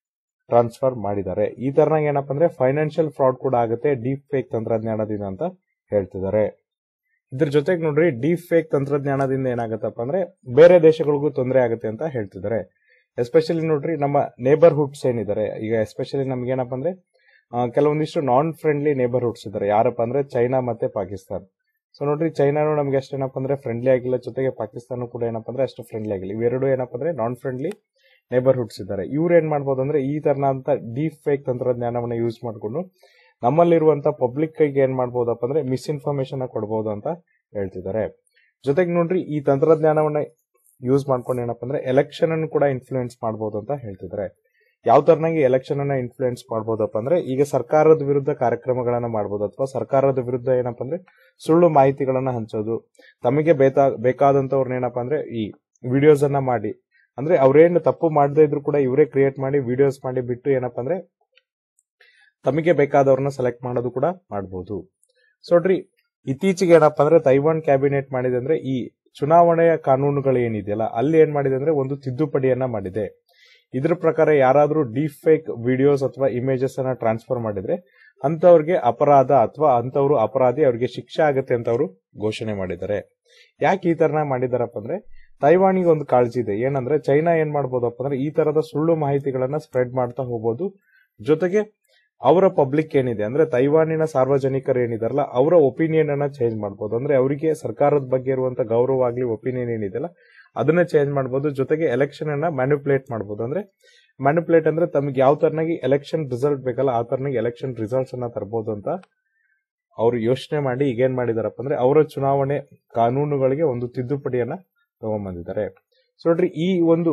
ಟ್ರಾನ್ಸ್ಫರ್ ಮಾಡಿದ್ದಾರೆ ಈ ತರನಾಗ ಏನಪ್ಪ ಅಂದ್ರೆ ಫೈನಾನ್ಷಿಯಲ್ ಫ್ರಾಡ್ ಕೂಡ ಆಗುತ್ತೆ ಡೀಪ್ ಫೇಕ್ ತಂತ್ರಜ್ಞಾನದಿಂದ ಅಂತ ಹೇಳ್ತಿದ್ದಾರೆ ಇದ್ರ ಜೊತೆಗೆ ನೋಡ್ರಿ ಡೀಪ್ ಫೇಕ್ ತಂತ್ರಜ್ಞಾನದಿಂದ ಏನಾಗತ್ತಪ್ಪ ಅಂದ್ರೆ ಬೇರೆ ದೇಶಗಳಿಗೂ ತೊಂದರೆ ಆಗುತ್ತೆ ಅಂತ ಹೇಳ್ತಿದ್ದಾರೆ ಎಸ್ಪೆಷಲಿ ನೋಡ್ರಿ ನಮ್ಮ ನೇಬರ್ಹುಡ್ಸ್ ಏನಿದ್ದಾರೆ ಈಗ ಎಸ್ಪೆಷಲಿ ನಮ್ಗೆ ಏನಪ್ಪ ಅಂದ್ರೆ ಆ, ಕೆಲವೊಂದಿಷ್ಟು ನಾನ್ ಫ್ರೆಂಡ್ಲಿ ನೇಬರ್ಹುಡ್ಸ್ ಇದ್ದಾರೆ ಯಾರಪ್ಪ ಅಂದ್ರೆ ಚೈನಾ ಮತ್ತೆ ಪಾಕಿಸ್ತಾನ್ ಸೊ ನೋಡ್ರಿ ಚೈನಾನು ನಮ್ಗೆ ಅಷ್ಟು ಏನಪ್ಪ ಅಂದ್ರೆ ಫ್ರೆಂಡ್ಲಿ ಆಗಿಲ್ಲ ಜೊತೆಗೆ ಪಾಕಿಸ್ತಾನ ಕೂಡ ಏನಪ್ಪ ಅಂದ್ರೆ ಅಷ್ಟು ಫ್ರೆಂಡ್ಲಿ ಆಗಿಲ್ಲ ಇವೆರಡು ಏನಪ್ಪ ಅಂದ್ರೆ ನಾನ್ ಫ್ರೆಂಡ್ಲಿ ನೇಬರ್ಹುಡ್ಸ್ ಇದ್ದಾರೆ ಇವ್ರು ಏನ್ ಮಾಡ್ಬೋದು ಅಂದ್ರೆ ಈ ತರನಾದಂತ ಡೀಪ್ ಫೇಕ್ ತಂತ್ರಜ್ಞಾನವನ್ನ ಯೂಸ್ ಮಾಡಿಕೊಂಡು ನಮ್ಮಲ್ಲಿರುವಂತ ಪಬ್ಲಿಕ್ ಕೈಗೆ ಏನ್ ಮಾಡ್ಬೋದಪ್ಪ ಅಂದ್ರೆ ಮಿಸ್ಇನ್ಫಾರ್ಮೇಶನ್ ಕೊಡ್ಬೋದು ಅಂತ ಹೇಳ್ತಿದ್ದಾರೆ ಜೊತೆಗೆ ನೋಡ್ರಿ ಈ ತಂತ್ರಜ್ಞಾನವನ್ನ ಯೂಸ್ ಮಾಡ್ಕೊಂಡು ಏನಪ್ಪ ಅಂದ್ರೆ ಎಲೆಕ್ಷನ್ ಅನ್ನು ಕೂಡ ಇನ್ಫ್ಲೂಯೆನ್ಸ್ ಮಾಡಬಹುದು ಅಂತ ಹೇಳ್ತಿದ್ದಾರೆ ಯಾವ ತರನಾಗಿ ಎಲೆಕ್ಷನ್ ಅನ್ನ ಇನ್ಫ್ಲೂಯೆನ್ಸ್ ಮಾಡಬಹುದಪ್ಪ ಅಂದ್ರೆ ಈಗ ಸರ್ಕಾರದ ವಿರುದ್ಧ ಕಾರ್ಯಕ್ರಮಗಳನ್ನ ಮಾಡಬಹುದು ಅಥವಾ ಸರ್ಕಾರದ ವಿರುದ್ಧ ಏನಪ್ಪ ಅಂದ್ರೆ ಸುಳ್ಳು ಮಾಹಿತಿಗಳನ್ನ ಹಂಚೋದು ತಮಗೆ ಬೇಕಾ ಬೇಕಾದಂತವ್ರನ್ನ ಏನಪ್ಪ ಅಂದ್ರೆ ಈ ವಿಡಿಯೋಸ್ ಅನ್ನ ಮಾಡಿ ಅಂದ್ರೆ ಅವ್ರೇನು ತಪ್ಪು ಮಾಡದೇ ಇದ್ರು ಕೂಡ ಇವರೇ ಕ್ರಿಯೇಟ್ ಮಾಡಿ ವಿಡಿಯೋಸ್ ಮಾಡಿ ಬಿಟ್ಟು ಏನಪ್ಪ ಅಂದ್ರೆ ತಮಗೆ ಬೇಕಾದವ್ರನ್ನ ಸೆಲೆಕ್ಟ್ ಮಾಡೋದು ಕೂಡ ಮಾಡಬಹುದು ಸೊ ನೋಡ್ರಿ ಇತ್ತೀಚೆಗೆ ಏನಪ್ಪ ಅಂದ್ರೆ ತೈವಾನ್ ಕ್ಯಾಬಿನೆಟ್ ಮಾಡಿದೆ ಅಂದ್ರೆ ಈ ಚುನಾವಣೆಯ ಕಾನೂನುಗಳು ಏನಿದೆಯಲ್ಲ ಅಲ್ಲಿ ಏನ್ ಮಾಡಿದೆ ಅಂದ್ರೆ ಒಂದು ತಿದ್ದುಪಡಿಯನ್ನ ಮಾಡಿದೆ ಇದ್ರ ಪ್ರಕಾರ ಯಾರಾದ್ರೂ ಡೀಪ್ ಫೇಕ್ ವಿಡಿಯೋಸ್ ಅಥವಾ ಇಮೇಜಸ್ ಅನ್ನ ಟ್ರಾನ್ಸ್ಫರ್ ಮಾಡಿದ್ರೆ ಅಂತವ್ರಿಗೆ ಅಪರಾಧ ಅಥವಾ ಅಂತವ್ರು ಅಪರಾಧಿ ಅವ್ರಿಗೆ ಶಿಕ್ಷೆ ಆಗುತ್ತೆ ಅಂತ ಅವರು ಘೋಷಣೆ ಮಾಡಿದ್ದಾರೆ ಯಾಕೆ ಈ ತರನ ಮಾಡಿದಾರಪ್ಪ ಅಂದ್ರೆ ತೈವಾನಿಗೆ ಒಂದು ಕಾಳಜಿ ಇದೆ ಏನಂದ್ರೆ ಚೈನಾ ಏನ್ ಮಾಡ್ಬೋದಪ್ಪ ಅಂದ್ರೆ ಈ ತರದ ಸುಳ್ಳು ಮಾಹಿತಿಗಳನ್ನ ಸ್ಪ್ರೆಡ್ ಮಾಡ್ತಾ ಹೋಗ್ಬೋದು ಜೊತೆಗೆ ಅವರ ಪಬ್ಲಿಕ್ ಏನಿದೆ ಅಂದ್ರೆ ತೈವಾನಿನ ಸಾರ್ವಜನಿಕರು ಏನಿದಾರಲ್ಲ ಅವರ ಒಪಿನಿಯನ್ ಅನ್ನ ಚೇಂಜ್ ಮಾಡ್ಬೋದು ಅಂದ್ರೆ ಅವರಿಗೆ ಸರ್ಕಾರದ ಬಗ್ಗೆ ಇರುವಂತ ಗೌರವ ಆಗ್ಲಿ ಒಪಿನಿಯನ್ ಏನಿದೆಯಲ್ಲ ಅದನ್ನ ಚೇಂಜ್ ಮಾಡ್ಬೋದು ಜೊತೆಗೆ ಎಲೆಕ್ಷನ್ ಅನ್ನ ಮ್ಯಾನಿಪುಲೇಟ್ ಮಾಡ್ಬೋದು ಅಂದ್ರೆ ಮ್ಯಾನಿಪುಲೇಟ್ ಅಂದ್ರೆ ತಮಗೆ ಯಾವ ತರನಾಗಿ ಎಲೆಕ್ಷನ್ ರಿಸಲ್ಟ್ ಬೇಕಲ್ಲ ಆ ತರನಾಗಿ ಎಲೆಕ್ಷನ್ ರಿಸಲ್ಟ್ಸ್ ಅನ್ನ ತರಬಹುದು ಅಂತ ಅವ್ರು ಯೋಚನೆ ಮಾಡಿ ಈಗೇನ್ ಮಾಡಿದಾರಪ್ಪ ಅಂದ್ರೆ ಅವರ ಚುನಾವಣೆ ಕಾನೂನುಗಳಿಗೆ ಒಂದು ತಿದ್ದುಪಡಿಯನ್ನ ತಗೊಂಡ್ಬಂದಿದ್ದಾರೆ ಸೊ ನೋಡ್ರಿ ಈ ಒಂದು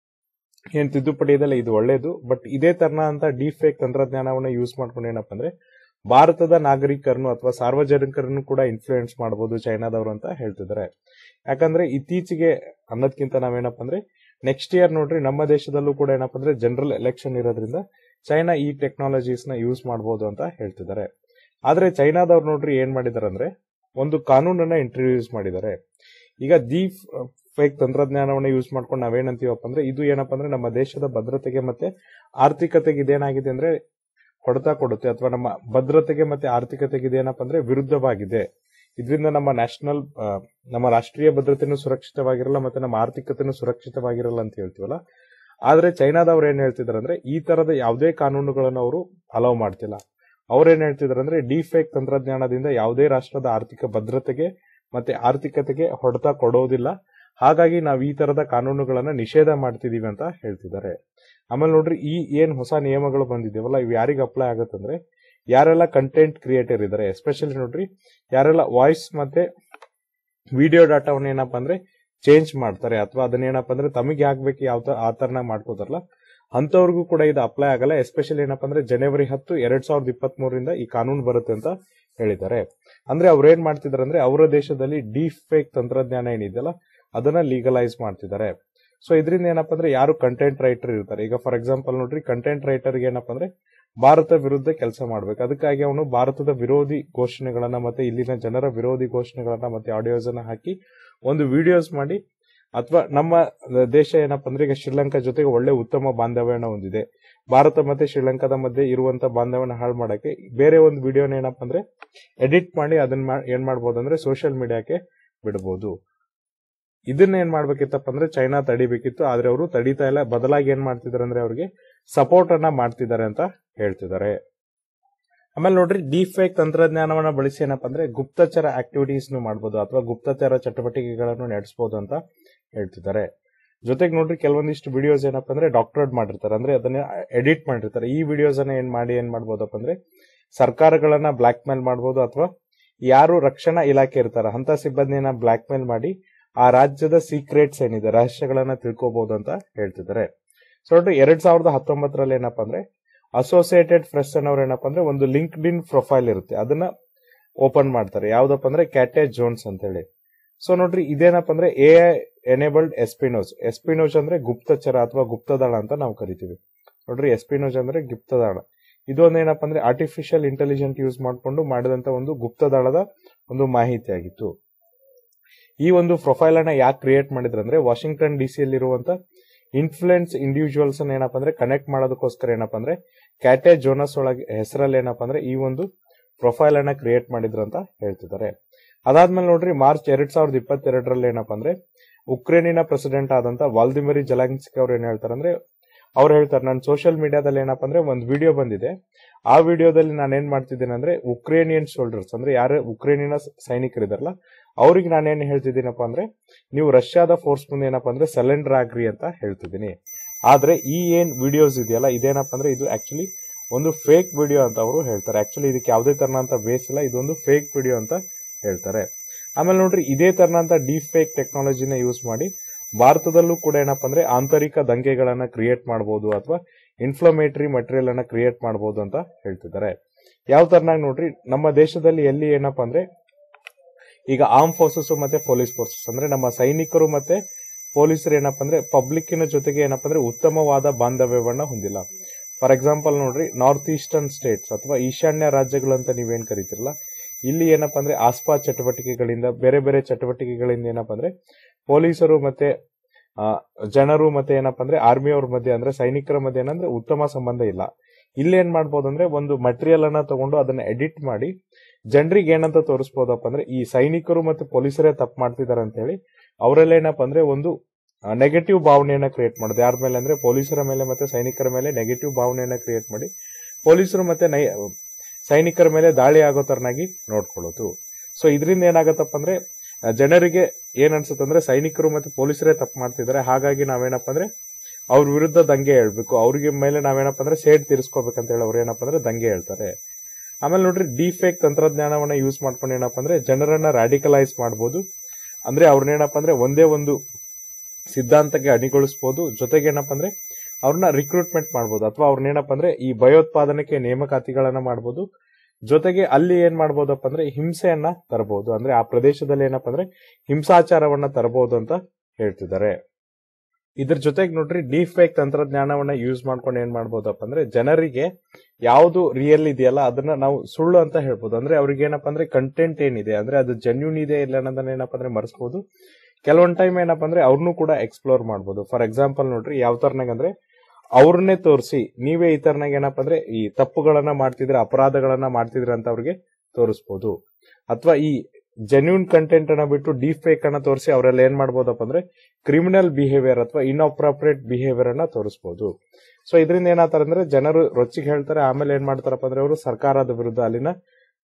ಏನ್ ತಿದ್ದುಪಡಿ ಇದೆಲ್ಲ ಇದು ಒಳ್ಳೇದು ಬಟ್ ಇದೇ ತರನ ಅಂತ ಡೀಪ್ ಫೇಕ್ ತಂತ್ರಜ್ಞಾನವನ್ನ ಯೂಸ್ ಮಾಡ್ಕೊಂಡು ಏನಪ್ಪ ಅಂದ್ರೆ ಭಾರತದ ನಾಗರಿಕರನ್ನು ಅಥವಾ ಸಾರ್ವಜನಿಕರನ್ನು ಕೂಡ ಇನ್ಫ್ಲೂಯೆನ್ಸ್ ಮಾಡಬಹುದು ಚೈನಾದವರು ಅಂತ ಹೇಳ್ತಿದ್ದಾರೆ ಯಾಕಂದ್ರೆ ಇತ್ತೀಚೆಗೆ ಅನ್ನೋದ್ಕಿಂತ ನಾವೇನಪ್ಪ ಅಂದ್ರೆ ನೆಕ್ಸ್ಟ್ ಇಯರ್ ನೋಡ್ರಿ ನಮ್ಮ ದೇಶದಲ್ಲೂ ಕೂಡ ಏನಪ್ಪ ಅಂದ್ರೆ ಜನರಲ್ ಎಲೆಕ್ಷನ್ ಇರೋದ್ರಿಂದ ಚೈನಾ ಈ ಟೆಕ್ನಾಲಜೀಸ್ ನ ಯೂಸ್ ಮಾಡಬಹುದು ಅಂತ ಹೇಳ್ತಿದ್ದಾರೆ ಆದ್ರೆ ಚೈನಾದವ್ರು ನೋಡ್ರಿ ಏನ್ ಮಾಡಿದಾರೆ ಅಂದ್ರೆ ಒಂದು ಕಾನೂನನ್ನ ಇಂಟ್ರೊಡ್ಯೂಸ್ ಮಾಡಿದ್ದಾರೆ ಈಗ ದೀಪ್ ಫೇಕ್ ತಂತ್ರಜ್ಞಾನವನ್ನ ಯೂಸ್ ಮಾಡ್ಕೊಂಡು ನಾವೇನಂತೀವಪ್ಪ ಅಂದ್ರೆ ಇದು ಏನಪ್ಪ ಅಂದ್ರೆ ನಮ್ಮ ದೇಶದ ಭದ್ರತೆಗೆ ಮತ್ತೆ ಆರ್ಥಿಕತೆಗೆ ಇದೇನಾಗಿದೆ ಅಂದ್ರೆ ಹೊಡೆತ ಕೊಡುತ್ತೆ ಅಥವಾ ನಮ್ಮ ಭದ್ರತೆಗೆ ಮತ್ತೆ ಆರ್ಥಿಕತೆಗೆ ಇದೇನಪ್ಪ ಅಂದ್ರೆ ವಿರುದ್ಧವಾಗಿದೆ ಇದರಿಂದ ನಮ್ಮ ನ್ಯಾಷನಲ್ ನಮ್ಮ ರಾಷ್ಟ್ರೀಯ ಭದ್ರತೆನೂ ಸುರಕ್ಷಿತವಾಗಿರಲ್ಲ ಮತ್ತೆ ನಮ್ಮ ಆರ್ಥಿಕತೆನೂ ಸುರಕ್ಷಿತವಾಗಿರಲ್ಲ ಅಂತ ಹೇಳ್ತೀವಲ್ಲ ಆದ್ರೆ ಚೈನಾದವ್ರು ಏನ್ ಹೇಳ್ತಿದಾರೆ ಅಂದ್ರೆ ಈ ತರದ ಯಾವುದೇ ಕಾನೂನುಗಳನ್ನು ಅವರು ಅಲೌ ಮಾಡ್ತಿಲ್ಲ ಅವ್ರೇನ್ ಹೇಳ್ತಿದಾರೆ ಅಂದ್ರೆ ಡಿಫೇಕ್ ತಂತ್ರಜ್ಞಾನದಿಂದ ಯಾವುದೇ ರಾಷ್ಟ್ರದ ಆರ್ಥಿಕ ಭದ್ರತೆಗೆ ಮತ್ತೆ ಆರ್ಥಿಕತೆಗೆ ಹೊಡೆತ ಕೊಡೋದಿಲ್ಲ ಹಾಗಾಗಿ ನಾವು ಈ ತರದ ಕಾನೂನುಗಳನ್ನ ನಿಷೇಧ ಮಾಡ್ತಿದೀವಿ ಅಂತ ಹೇಳ್ತಿದ್ದಾರೆ ಆಮೇಲೆ ನೋಡ್ರಿ ಈ ಏನ್ ಹೊಸ ನಿಯಮಗಳು ಬಂದಿದ್ದೇವಲ್ಲ ಇವು ಯಾರಿಗೆ ಅಪ್ಲೈ ಆಗತ್ತಂದ್ರೆ ಯಾರೆಲ್ಲ ಕಂಟೆಂಟ್ ಕ್ರಿಯೇಟರ್ ಇದಾರೆ ಎಸ್ಪೆಷಲಿ ನೋಡ್ರಿ ಯಾರೆಲ್ಲ ವಾಯ್ಸ್ ಮತ್ತೆ ವಿಡಿಯೋ ಡಾಟಾವನ್ನ ಏನಪ್ಪಾ ಅಂದ್ರೆ ಚೇಂಜ್ ಮಾಡ್ತಾರೆ ಅಥವಾ ಅದನ್ನ ಏನಪ್ಪಾ ಅಂದ್ರೆ ತಮಗೆ ಆಗ್ಬೇಕು ಯಾವ ತರ ಆ ತರನ ಮಾಡ್ಕೋತಾರಲ್ಲ ಅಂತವ್ರಿಗೂ ಕೂಡ ಇದು ಅಪ್ಲೈ ಆಗಲ್ಲ ಎಸ್ಪೆಷಲಿ ಏನಪ್ಪಾ ಅಂದ್ರೆ ಜನವರಿ ಹತ್ತು ಎರಡ್ ಸಾವಿರದ ಇಪ್ಪತ್ತ್ ಮೂರರಿಂದ ಈ ಕಾನೂನು ಬರುತ್ತೆ ಅಂತ ಹೇಳಿದ್ದಾರೆ ಅಂದ್ರೆ ಅವ್ರು ಏನ್ ಮಾಡ್ತಿದಾರೆ ಅಂದ್ರೆ ಅವರ ದೇಶದಲ್ಲಿ ಡೀಪ್ ಫೇಕ್ ತಂತ್ರಜ್ಞಾನ ಏನಿದೆಯಲ್ಲ ಅದನ್ನ ಲೀಗಲೈಸ್ ಮಾಡ್ತಿದ್ದಾರೆ ಸೊ ಇದರಿಂದ ಏನಪ್ಪಾ ಅಂದ್ರೆ ಯಾರು ಕಂಟೆಂಟ್ ರೈಟರ್ ಇರ್ತಾರೆ ಈಗ ಫಾರ್ ಎಕ್ಸಾಂಪಲ್ ನೋಡ್ರಿ ಕಂಟೆಂಟ್ ರೈಟರ್ ಏನಪ್ಪಾ ಅಂದ್ರೆ ಭಾರತ ವಿರುದ್ಧ ಕೆಲಸ ಮಾಡ್ಬೇಕು ಅದಕ್ಕಾಗಿ ಅವನು ಭಾರತದ ವಿರೋಧಿ ಘೋಷಣೆಗಳನ್ನ ಮತ್ತೆ ಇಲ್ಲಿನ ಜನರ ವಿರೋಧಿ ಘೋಷಣೆಗಳನ್ನ ಮತ್ತೆ ಆಡಿಯೋಸ್ ಅನ್ನ ಹಾಕಿ ಒಂದು ವಿಡಿಯೋಸ್ ಮಾಡಿ ಅಥವಾ ನಮ್ಮ ದೇಶ ಏನಪ್ಪಾ ಅಂದ್ರೆ ಈಗ ಶ್ರೀಲಂಕಾ ಜೊತೆಗೆ ಒಳ್ಳೆ ಉತ್ತಮ ಬಾಂಧವ್ಯನ ಹೊಂದಿದೆ ಭಾರತ ಮತ್ತೆ ಶ್ರೀಲಂಕಾದ ಮಧ್ಯೆ ಇರುವಂತ ಬಾಂಧವ್ಯನ ಹಾಳು ಮಾಡಕ್ಕೆ ಬೇರೆ ಒಂದು ವಿಡಿಯೋನ ಏನಪ್ಪಾ ಅಂದ್ರೆ ಎಡಿಟ್ ಮಾಡಿ ಅದನ್ನ ಮಾ- ಏನ್ ಮಾಡ್ಬೋದು ಅಂದ್ರೆ ಸೋಷಿಯಲ್ ಮೀಡಿಯಾಕ್ಕೆ ಬಿಡಬಹುದು ಇದನ್ನ ಏನ್ ಮಾಡ್ಬೇಕಿತ್ತಪ್ಪ ಅಂದ್ರೆ ಚೈನಾ ತಡಿಬೇಕಿತ್ತು ಆದ್ರೆ ಅವರು ತಡಿತಾ ಇಲ್ಲ ಬದಲಾಗಿ ಏನ್ ಮಾಡ್ತಿದಾರೆ ಅಂದ್ರೆ ಅವ್ರಿಗೆ ಸಪೋರ್ಟ್ ಅನ್ನ ಮಾಡ್ತಿದ್ದಾರೆ ಅಂತ ಹೇಳ್ತಿದ್ದಾರೆ ಆಮೇಲೆ ನೋಡ್ರಿ ಡೀಪ್ ಫೇಕ್ ತಂತ್ರಜ್ಞಾನವನ್ನ ಬಳಸಿ ಏನಪ್ಪಾ ಅಂದ್ರೆ ಗುಪ್ತಚರ ಆಕ್ಟಿವಿಟೀಸ್ ಮಾಡಬಹುದು ಅಥವಾ ಗುಪ್ತಚರ ಚಟುವಟಿಕೆಗಳನ್ನು ನಡೆಸಬಹುದು ಅಂತ ಹೇಳ್ತಿದ್ದಾರೆ ಜೊತೆಗೆ ನೋಡ್ರಿ ಕೆಲವೊಂದಿಷ್ಟು ವಿಡಿಯೋಸ್ ಏನಪ್ಪಾ ಅಂದ್ರೆ ಡಾಕ್ಟರೇಟ್ ಮಾಡಿರ್ತಾರೆ ಅಂದ್ರೆ ಅದನ್ನ ಎಡಿಟ್ ಮಾಡಿರ್ತಾರೆ ಈ ವಿಡಿಯೋಸ್ ಅನ್ನ ಏನ್ ಮಾಡಿ ಏನ್ ಮಾಡ್ಬೋದಪ್ಪ ಅಂದ್ರೆ ಸರ್ಕಾರಗಳನ್ನ ಬ್ಲಾಕ್ ಮೇಲ್ ಮಾಡಬಹುದು ಅಥವಾ ಯಾರು ರಕ್ಷಣಾ ಇಲಾಖೆ ಇರ್ತಾರ ಅಂತ ಸಿಬ್ಬಂದಿನ ಬ್ಲಾಕ್ ಮೇಲ್ ಮಾಡಿ ಆ ರಾಜ್ಯದ ಸೀಕ್ರೆಟ್ಸ್ ಏನಿದೆ ರಹಸ್ಯಗಳನ್ನ ತಿಳ್ಕೋಬಹುದು ಅಂತ ಹೇಳ್ತಿದ್ದಾರೆ ಸೊ ನೋಡ್ರಿ ಎರಡ್ ಸಾವಿರದ ಹತ್ತೊಂಬತ್ತರಲ್ಲಿ ಏನಪ್ಪಾ ಅಂದ್ರೆ ಅಸೋಸಿಯೇಟೆಡ್ ಪ್ರೆಸ್ ಅನ್ನೋರು ಏನಪ್ಪಾ ಅಂದ್ರೆ ಒಂದು ಲಿಂಕ್ಡ್ ಇನ್ ಪ್ರೊಫೈಲ್ ಇರುತ್ತೆ ಅದನ್ನ ಓಪನ್ ಮಾಡ್ತಾರೆ ಯಾವ್ದಪ್ಪ ಅಂದ್ರೆ ಕ್ಯಾಟೆ ಜೋನ್ಸ್ ಅಂತ ಹೇಳಿ ಸೊ ನೋಡ್ರಿ ಇದೇನಪ್ಪ ಅಂದ್ರೆ ಎ ಎನೇಬಲ್ಡ್ ಎಸ್ಪಿನೋಸ್ ಎಸ್ಪಿನೋಸ್ ಅಂದ್ರೆ ಗುಪ್ತಚರ ಅಥವಾ ಗುಪ್ತದಾಳ ಅಂತ ನಾವು ಕರಿತೀವಿ ನೋಡ್ರಿ ಎಸ್ಪಿನೋಸ್ ಅಂದ್ರೆ ಗುಪ್ತದಾಳ ಇದೊಂದು ಏನಪ್ಪಾ ಅಂದ್ರೆ ಆರ್ಟಿಫಿಷಿಯಲ್ ಇಂಟೆಲಿಜೆಂಟ್ ಯೂಸ್ ಮಾಡಿಕೊಂಡು ಮಾಡಿದಂತ ಒಂದು ಗುಪ್ತದಾಳದ ಒಂದು ಮಾಹಿತಿ ಆಗಿತ್ತು ಈ ಒಂದು ಪ್ರೊಫೈಲ್ ಅನ್ನ ಯಾಕೆ ಕ್ರಿಯೇಟ್ ಮಾಡಿದ್ರು ಅಂದ್ರೆ ವಾಷಿಂಗ್ಟನ್ ಡಿ ಸಿ ಇರುವಂತ ಇನ್ಫ್ಲೂಯೆನ್ಸ್ ಇಂಡಿವಿಜುವಲ್ಸ್ ಏನಪ್ಪಾ ಅಂದ್ರೆ ಕನೆಕ್ಟ್ ಮಾಡೋದಕ್ಕೋಸ್ಕರ ಏನಪ್ಪಾ ಅಂದ್ರೆ ಕ್ಯಾಟೆ ಜೋನಸ್ ಒಳಗೆ ಹೆಸರಲ್ಲಿ ಏನಪ್ಪಾ ಅಂದ್ರೆ ಈ ಒಂದು ಪ್ರೊಫೈಲ್ ಅನ್ನ ಕ್ರಿಯೇಟ್ ಮಾಡಿದ್ರು ಅಂತ ಹೇಳ್ತಿದ್ದಾರೆ ಅದಾದ್ಮೇಲೆ ನೋಡ್ರಿ ಮಾರ್ಚ್ ಎರಡ್ ಸಾವಿರದ ಇಪ್ಪತ್ತೆರಡರಲ್ಲಿ ಏನಪ್ಪಾ ಅಂದ್ರೆ ಉಕ್ರೇನಿನ ಪ್ರೆಸಿಡೆಂಟ್ ಆದಂತ ವಾಲ್ದಿಮರಿ ಜಲಾನ್ಸ್ಕಿ ಅವ್ರು ಏನ್ ಹೇಳ್ತಾರೆ ಅಂದ್ರೆ ಅವ್ರು ಹೇಳ್ತಾರೆ ನಾನು ಸೋಷಿಯಲ್ ಮೀಡಿಯಾದಲ್ಲಿ ಏನಪ್ಪಾ ಅಂದ್ರೆ ಒಂದು ವಿಡಿಯೋ ಬಂದಿದೆ ಆ ವಿಡಿಯೋದಲ್ಲಿ ನಾನು ಏನ್ ಮಾಡ್ತಿದ್ದೇನೆ ಅಂದ್ರೆ ಉಕ್ರೇನಿಯನ್ ಸೋಲ್ಡರ್ಸ್ ಅಂದ್ರೆ ಯಾರು ಉಕ್ರೇನಿನ ಸೈನಿಕರಿದಾರಲ್ಲ ಅವ್ರಿಗೆ ನಾನೇನ್ ಹೇಳ್ತಿದ್ದೀನಪ್ಪ ಅಂದ್ರೆ ನೀವು ರಷ್ಯಾದ ಫೋರ್ಸ್ ಮುಂದೆ ಏನಪ್ಪಾ ಅಂದ್ರೆ ಸಲೆಂಡರ್ ಆಗ್ರಿ ಅಂತ ಹೇಳ್ತಿದ್ದೀನಿ ಆದ್ರೆ ಈ ಏನ್ ವಿಡಿಯೋಸ್ ಇದೆಯಲ್ಲ ಇದೇನಪ್ಪ ಅಂದ್ರೆ ಇದು ಆಕ್ಚುಲಿ ಒಂದು ಫೇಕ್ ವಿಡಿಯೋ ಅಂತ ಅವರು ಹೇಳ್ತಾರೆ ಆಕ್ಚುಲಿ ಇದಕ್ಕೆ ಯಾವುದೇ ತರನಂತ ಬೇಸ್ ಇಲ್ಲ ಇದೊಂದು ಫೇಕ್ ವಿಡಿಯೋ ಅಂತ ಹೇಳ್ತಾರೆ ಆಮೇಲೆ ನೋಡ್ರಿ ಇದೇ ತರನಂತ ಡೀಪ್ ಫೇಕ್ ಟೆಕ್ನಾಲಜಿನ ಯೂಸ್ ಮಾಡಿ ಭಾರತದಲ್ಲೂ ಕೂಡ ಏನಪ್ಪಾ ಅಂದ್ರೆ ಆಂತರಿಕ ದಂಗೆಗಳನ್ನ ಕ್ರಿಯೇಟ್ ಮಾಡಬಹುದು ಅಥವಾ ಇನ್ಫ್ಲಮೇಟರಿ ಮಟೀರಿಯಲ್ ಅನ್ನ ಕ್ರಿಯೇಟ್ ಮಾಡಬಹುದು ಅಂತ ಹೇಳ್ತಿದ್ದಾರೆ ಯಾವ ತರನಾಗಿ ನೋಡ್ರಿ ನಮ್ಮ ದೇಶದಲ್ಲಿ ಎಲ್ಲಿ ಏನಪ್ಪಾ ಅಂದ್ರೆ ಈಗ ಆರ್ಮ್ ಫೋರ್ಸಸ್ ಮತ್ತೆ ಪೊಲೀಸ್ ಫೋರ್ಸಸ್ ಅಂದ್ರೆ ನಮ್ಮ ಸೈನಿಕರು ಮತ್ತೆ ಪೊಲೀಸರು ಏನಪ್ಪಾ ಅಂದ್ರೆ ಪಬ್ಲಿಕ್ಕಿನ ಜೊತೆಗೆ ಏನಪ್ಪಾ ಅಂದ್ರೆ ಉತ್ತಮವಾದ ಬಾಂಧವ್ಯವನ್ನ ಹೊಂದಿಲ್ಲ ಫಾರ್ ಎಕ್ಸಾಂಪಲ್ ನೋಡ್ರಿ ನಾರ್ತ್ ಈಸ್ಟರ್ನ್ ಸ್ಟೇಟ್ಸ್ ಅಥವಾ ಈಶಾನ್ಯ ರಾಜ್ಯಗಳು ಅಂತ ನೀವೇನ್ ಕರಿತಿರಲ್ಲ ಇಲ್ಲಿ ಏನಪ್ಪಾ ಅಂದ್ರೆ ಆಸ್ಪಾ ಚಟುವಟಿಕೆಗಳಿಂದ ಬೇರೆ ಬೇರೆ ಚಟುವಟಿಕೆಗಳಿಂದ ಏನಪ್ಪಾ ಅಂದ್ರೆ ಪೊಲೀಸರು ಮತ್ತೆ ಆ, ಜನರು ಮತ್ತೆ ಏನಪ್ಪಾ ಅಂದ್ರೆ ಆರ್ಮಿಯವ್ರ ಮಧ್ಯೆ ಅಂದ್ರೆ ಸೈನಿಕರ ಮಧ್ಯೆ ಏನಂದ್ರೆ ಉತ್ತಮ ಸಂಬಂಧ ಇಲ್ಲ ಇಲ್ಲಿ ಏನ್ ಮಾಡ್ಬೋದು ಅಂದ್ರೆ ಒಂದು ಮಟೀರಿಯಲ್ ಅನ್ನ ತಗೊಂಡು ಅದನ್ನ ಎಡಿಟ್ ಮಾಡಿ ಜನರಿಗೆ ಏನಂತ ತೋರಿಸ್ಬೋದಪ್ಪ ಅಂದ್ರೆ ಈ ಸೈನಿಕರು ಮತ್ತೆ ಪೊಲೀಸರೇ ತಪ್ಪು ಮಾಡ್ತಿದಾರೆ ಅಂತ ಹೇಳಿ ಅವರೆಲ್ಲ ಏನಪ್ಪಾ ಅಂದ್ರೆ ಒಂದು ನೆಗೆಟಿವ್ ಭಾವನೆಯನ್ನ ಕ್ರಿಯೇಟ್ ಮಾಡೋದು ಯಾರ ಮೇಲೆ ಅಂದ್ರೆ ಪೊಲೀಸರ ಮೇಲೆ ಮತ್ತೆ ಸೈನಿಕರ ಮೇಲೆ ನೆಗೆಟಿವ್ ಭಾವನೆಯನ್ನ ಕ್ರಿಯೇಟ್ ಮಾಡಿ ಪೊಲೀಸರು ಮತ್ತೆ ನೈ ಸೈನಿಕರ ಮೇಲೆ ದಾಳಿ ಆಗೋ ತರನಾಗಿ ನೋಡ್ಕೊಳ್ಳೋದು ಸೊ ಇದರಿಂದ ಏನಾಗತ್ತಪ್ಪ ಅಂದ್ರೆ ಆ, ಜನರಿಗೆ ಏನ್ ಅನ್ಸುತ್ತೆ ಅಂದ್ರೆ ಸೈನಿಕರು ಮತ್ತೆ ಪೊಲೀಸರೇ ತಪ್ಪು ಮಾಡ್ತಿದ್ದಾರೆ ಹಾಗಾಗಿ ನಾವೇನಪ್ಪ ಅಂದ್ರೆ ಅವ್ರ ವಿರುದ್ಧ ದಂಗೆ ಹೇಳ್ಬೇಕು ಅವ್ರಿಗೆ ಮೇಲೆ ನಾವೇನಪ್ಪ ಅಂದ್ರೆ ಸೇಡ್ ತೀರಿಸ್ಕೋಬೇಕಂತ ಹೇಳಿ ಅವ್ರು ಏನಪ್ಪ ಅಂದ್ರೆ ದಂಗೆ ಹೇಳ್ತಾರೆ ಆಮೇಲೆ ನೋಡ್ರಿ ಡಿಫೇಕ್ ತಂತ್ರಜ್ಞಾನವನ್ನ ಯೂಸ್ ಮಾಡ್ಕೊಂಡು ಏನಪ್ಪ ಅಂದ್ರೆ ಜನರನ್ನ ರಾಡಿಕಲೈಸ್ ಮಾಡ್ಬೋದು ಅಂದ್ರೆ ಅವ್ರನ್ನೇನಪ್ಪ ಅಂದ್ರೆ ಒಂದೇ ಒಂದು ಸಿದ್ಧಾಂತಕ್ಕೆ ಅಣಿಗೊಳಿಸಬಹುದು ಜೊತೆಗೆ ಏನಪ್ಪ ಅಂದ್ರೆ ಅವ್ರನ್ನ ರಿಕ್ರೂಟ್ಮೆಂಟ್ ಮಾಡ್ಬೋದು ಅಥವಾ ಅವ್ರನ್ನೇನಪ್ಪ ಅಂದ್ರೆ ಈ ಭಯೋತ್ಪಾದನೆಗೆ ನೇಮಕಾತಿಗಳನ್ನ ಮಾಡ್ಬೋದು ಜೊತೆಗೆ ಅಲ್ಲಿ ಏನ್ ಮಾಡ್ಬೋದಪ್ಪ ಅಂದ್ರೆ ಹಿಂಸೆಯನ್ನ ತರಬಹುದು ಅಂದ್ರೆ ಆ ಪ್ರದೇಶದಲ್ಲಿ ಏನಪ್ಪ ಅಂದ್ರೆ ಹಿಂಸಾಚಾರವನ್ನ ತರಬಹುದು ಅಂತ ಹೇಳ್ತಿದ್ದಾರೆ ಇದ್ರ ಜೊತೆಗೆ ನೋಡ್ರಿ ಡೀಪ್ ಫೇಕ್ ತಂತ್ರಜ್ಞಾನವನ್ನ ಯೂಸ್ ಮಾಡ್ಕೊಂಡು ಏನ್ ಮಾಡ್ಬೋದಪ್ಪ ಅಂದ್ರೆ ಜನರಿಗೆ ಯಾವುದು ರಿಯಲ್ ಇದೆಯಲ್ಲ ಅದನ್ನ ನಾವು ಸುಳ್ಳು ಅಂತ ಹೇಳ್ಬೋದು ಅಂದ್ರೆ ಅವ್ರಿಗೆ ಏನಪ್ಪ ಅಂದ್ರೆ ಕಂಟೆಂಟ್ ಏನಿದೆ ಅಂದ್ರೆ ಅದು ಜೆನ್ಯೂನ್ ಇದೆ ಇಲ್ಲ ಅನ್ನೋದನ್ನ ಏನಪ್ಪ ಅಂದ್ರೆ ಮರೆಸ್ಬೋದು ಕೆಲವೊಂದ್ ಟೈಮ್ ಏನಪ್ಪ ಅಂದ್ರೆ ಅವ್ರನ್ನೂ ಕೂಡ ಎಕ್ಸ್ಪ್ಲೋರ್ ಮಾಡ್ಬೋದು ಫಾರ್ ಎಕ್ಸಾಂಪಲ್ ನೋಡ್ರಿ ಯಾವ ತರನಾಗ ಅಂದ್ರೆ ಅವ್ರನ್ನೇ ತೋರಿಸಿ ನೀವೇ ಈ ತರನಾಗ ಏನಪ್ಪ ಅಂದ್ರೆ ಈ ತಪ್ಪುಗಳನ್ನ ಮಾಡ್ತಿದ್ರೆ ಅಪರಾಧಗಳನ್ನ ಮಾಡ್ತಿದ್ರೆ ಅಂತ ಅವ್ರಿಗೆ ತೋರಿಸ್ಬೋದು ಅಥವಾ ಈ ಜೆನ್ಯೂನ್ ಕಂಟೆಂಟ್ ಅನ್ನ ಬಿಟ್ಟು ಡೀಪ್ ಫೇಕ್ ಅನ್ನ ತೋರಿಸಿ ಅವರೆಲ್ಲ ಏನ್ ಮಾಡ್ಬೋದಪ್ಪ ಅಂದ್ರೆ ಕ್ರಿಮಿನಲ್ ಬಿಹೇವಿಯರ್ ಅಥವಾ ಇನ್ಅಪ್ರಾಪ್ರಿಯೇಟ್ ಬಿಹೇವಿಯರ್ ಅನ್ನ ತೋರಿಸಬಹುದು ಸೊ ಇದರಿಂದ ಏನಾಗ್ತಾರೆ ಅಂದ್ರೆ ಜನರು ರೊಚ್ಚಿಗೆ ಹೇಳ್ತಾರೆ ಆಮೇಲೆ ಏನ್ ಮಾಡ್ತಾರಪ್ಪ ಅಂದ್ರೆ ಅವರು ಸರ್ಕಾರದ ವಿರುದ್ಧ ಅಲ್ಲಿನ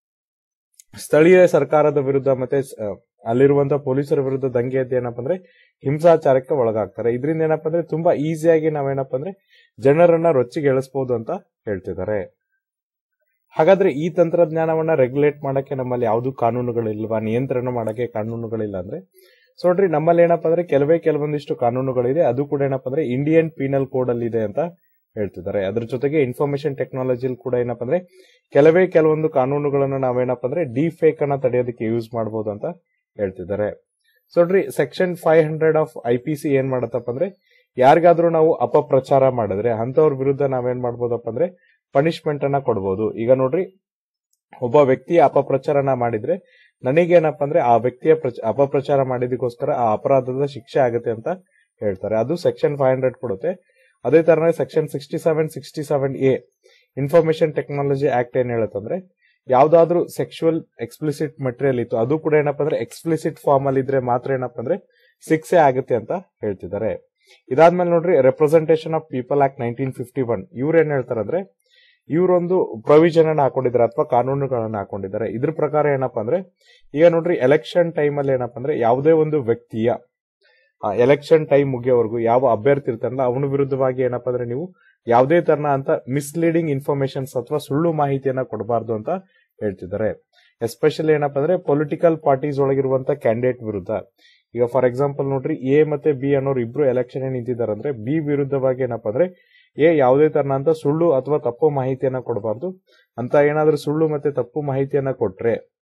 ಸ್ಥಳೀಯ ಸರ್ಕಾರದ ವಿರುದ್ಧ ಮತ್ತೆ ಸ- ಅಲ್ಲಿರುವಂತ ಪೊಲೀಸರ ವಿರುದ್ಧ ದಂಗೆ ಎದ್ದು ಏನಪ್ಪ ಅಂದ್ರೆ ಹಿಂಸಾಚಾರಕ್ಕೆ ಒಳಗಾಗ್ತಾರೆ ಇದರಿಂದ ಏನಪ್ಪ ಅಂದ್ರೆ ತುಂಬಾ ಈಸಿಯಾಗಿ ನಾವೇನಪ್ಪ ಅಂದ್ರೆ ಜನರನ್ನ ರೊಚ್ಚಿಗೆ ಎಳಿಸಬಹುದು ಅಂತ ಹೇಳ್ತಿದ್ದಾರೆ ಹಾಗಾದ್ರೆ ಈ ತಂತ್ರಜ್ಞಾನವನ್ನ ರೆಗ್ಯುಲೇಟ್ ಮಾಡಕ್ಕೆ ನಮ್ಮಲ್ಲಿ ಯಾವ್ದು ಕಾನೂನುಗಳಿಲ್ವಾ ನಿಯಂತ್ರಣ ಮಾಡಕ್ಕೆ ಕಾನೂನುಗಳಿಲ್ಲ ಅಂದ್ರೆ ಸೊ ನೋಡ್ರಿ ನಮ್ಮಲ್ಲಿ ಏನಪ್ಪ ಅಂದ್ರೆ ಕೆಲವೇ ಕೆಲವೊಂದಿಷ್ಟು ಕಾನೂನುಗಳಿದೆ ಅದು ಕೂಡ ಏನಪ್ಪ ಅಂದ್ರೆ ಇಂಡಿಯನ್ ಪೀನಲ್ ಕೋಡ್ ಅಲ್ಲಿ ಇದೆ ಅಂತ ಹೇಳ್ತಿದ್ದಾರೆ ಅದ್ರ ಜೊತೆಗೆ ಇನ್ಫಾರ್ಮೇಶನ್ ಟೆಕ್ನಾಲಜಿ ಕೂಡ ಏನಪ್ಪ ಅಂದ್ರೆ ಕೆಲವೇ ಕೆಲವೊಂದು ಕಾನೂನುಗಳನ್ನ ನಾವೇನಪ್ಪ ಅಂದ್ರೆ ಡೀಪ್ ಫೇಕ್ ಅನ್ನ ತಡೆಯೋದಕ್ಕೆ ಯೂಸ್ ಮಾಡಬಹುದು ಅಂತ ಹೇಳ್ತಿದ್ದಾರೆ ಸೊ ನೋಡ್ರಿ section five hundred of I P C ಏನ್ ಮಾಡತ್ತಪ್ಪ ಅಂದ್ರೆ ಯಾರಿಗಾದ್ರೂ ನಾವು ಅಪಪ್ರಚಾರ ಮಾಡಿದ್ರೆ ಅಂತವ್ರ ವಿರುದ್ಧ ನಾವೇನ್ ಮಾಡ್ಬೋದಪ್ಪ ಅಂದ್ರೆ ಪನಿಷ್ಮೆಂಟ್ ಅನ್ನ ಕೊಡ್ಬೋದು ಈಗ ನೋಡ್ರಿ ಒಬ್ಬ ವ್ಯಕ್ತಿಯ ಅಪಪ್ರಚಾರನ ಮಾಡಿದ್ರೆ ನನಗೇನಪ್ಪ ಅಂದ್ರೆ ಆ ವ್ಯಕ್ತಿಯ ಪ್ರಚ- ಅಪಪ್ರಚಾರ ಮಾಡಿದಕ್ಕೋಸ್ಕರ ಆ ಅಪರಾಧದ ಶಿಕ್ಷೆ ಆಗುತ್ತೆ ಅಂತ ಹೇಳ್ತಾರೆ ಅದು ಸೆಕ್ಷನ್ ಫೈವ್ ಹಂಡ್ರೆಡ್ ಕೊಡುತ್ತೆ ಅದೇ ತರನೇ section sixty seven sixty seven A information technology act ಏನ್ ಹೇಳುತ್ತಂದ್ರೆ ಯಾವ್ದಾದ್ರು ಸೆಕ್ಷುವಲ್ ಎಕ್ಸ್ಪ್ಲಿಸಿಟ್ ಮಟೀರಿಯಲ್ ಇತ್ತು ಅದು ಕೂಡ ಏನಪ್ಪ ಅಂದ್ರೆ ಎಕ್ಸ್ಪ್ಲಿಸಿಟ್ ಫಾರ್ಮ್ ಅಲ್ಲಿ ಇದ್ರೆ ಮಾತ್ರ ಏನಪ್ಪ ಅಂದ್ರೆ ಶಿಕ್ಷೆ ಆಗುತ್ತೆ ಅಂತ ಹೇಳ್ತಿದ್ದಾರೆ ಇದಾದ್ಮೇಲೆ ನೋಡ್ರಿ representation of people act nineteen fifty one ಇವ್ರು ಏನ್ ಹೇಳ್ತಾರಂದ್ರೆ ಇವರೊಂದು ಪ್ರೊವಿಷನ್ ಅನ್ನ ಹಾಕೊಂಡಿದ್ದಾರೆ ಅಥವಾ ಕಾನೂನುಗಳನ್ನ ಹಾಕೊಂಡಿದ್ದಾರೆ ಇದ್ರ ಪ್ರಕಾರ ಏನಪ್ಪಾ ಅಂದ್ರೆ ಈಗ ನೋಡ್ರಿ ಎಲೆಕ್ಷನ್ ಟೈಮ್ ಅಲ್ಲಿ ಏನಪ್ಪಾ ಅಂದ್ರೆ ಯಾವುದೇ ಒಂದು ವ್ಯಕ್ತಿಯ ಎಲೆಕ್ಷನ್ ಟೈಮ್ ಮುಗಿಯೋವರೆಗೂ ಯಾವ ಅಭ್ಯರ್ಥಿ ಇರ್ತಾರಲ್ಲ ಅವನ ವಿರುದ್ಧವಾಗಿ ಏನಪ್ಪಾ ಅಂದ್ರೆ ನೀವು ಯಾವುದೇ ತರನ ಅಂತ ಮಿಸ್ಲೀಡಿಂಗ್ ಇನ್ಫಾರ್ಮೇಶನ್ಸ್ ಅಥವಾ ಸುಳ್ಳು ಮಾಹಿತಿಯನ್ನ ಕೊಡಬಾರ್ದು ಅಂತ ಹೇಳ್ತಿದ್ದಾರೆ ಎಸ್ಪೆಷಲಿ ಏನಪ್ಪಾ ಅಂದ್ರೆ ಪೊಲಿಟಿಕಲ್ ಪಾರ್ಟೀಸ್ ಒಳಗಿರುವಂತ ಕ್ಯಾಂಡಿಡೇಟ್ ವಿರುದ್ಧ ಈಗ ಫಾರ್ ಎಕ್ಸಾಂಪಲ್ ನೋಡ್ರಿ ಎ ಮತ್ತೆ ಬಿ ಅನ್ನೋರು ಇಬ್ರು ಎಲೆಕ್ಷನ್ ನಿಂತಿದ್ದಾರೆ ಅಂದ್ರೆ ಬಿ ವಿರುದ್ಧವಾಗಿ ಏನಪ್ಪಾ ಅಂದ್ರೆ ಎ ಯಾವುದೇ ತರನ ಅಂತ ಸುಳ್ಳು ಅಥವಾ ತಪ್ಪು ಮಾಹಿತಿಯನ್ನ ಕೊಡಬಾರ್ದು ಅಂತ ಏನಾದ್ರೂ ಸುಳ್ಳು ಮತ್ತೆ ತಪ್ಪು ಮಾಹಿತಿಯನ್ನ ಕೊಟ್ರೆ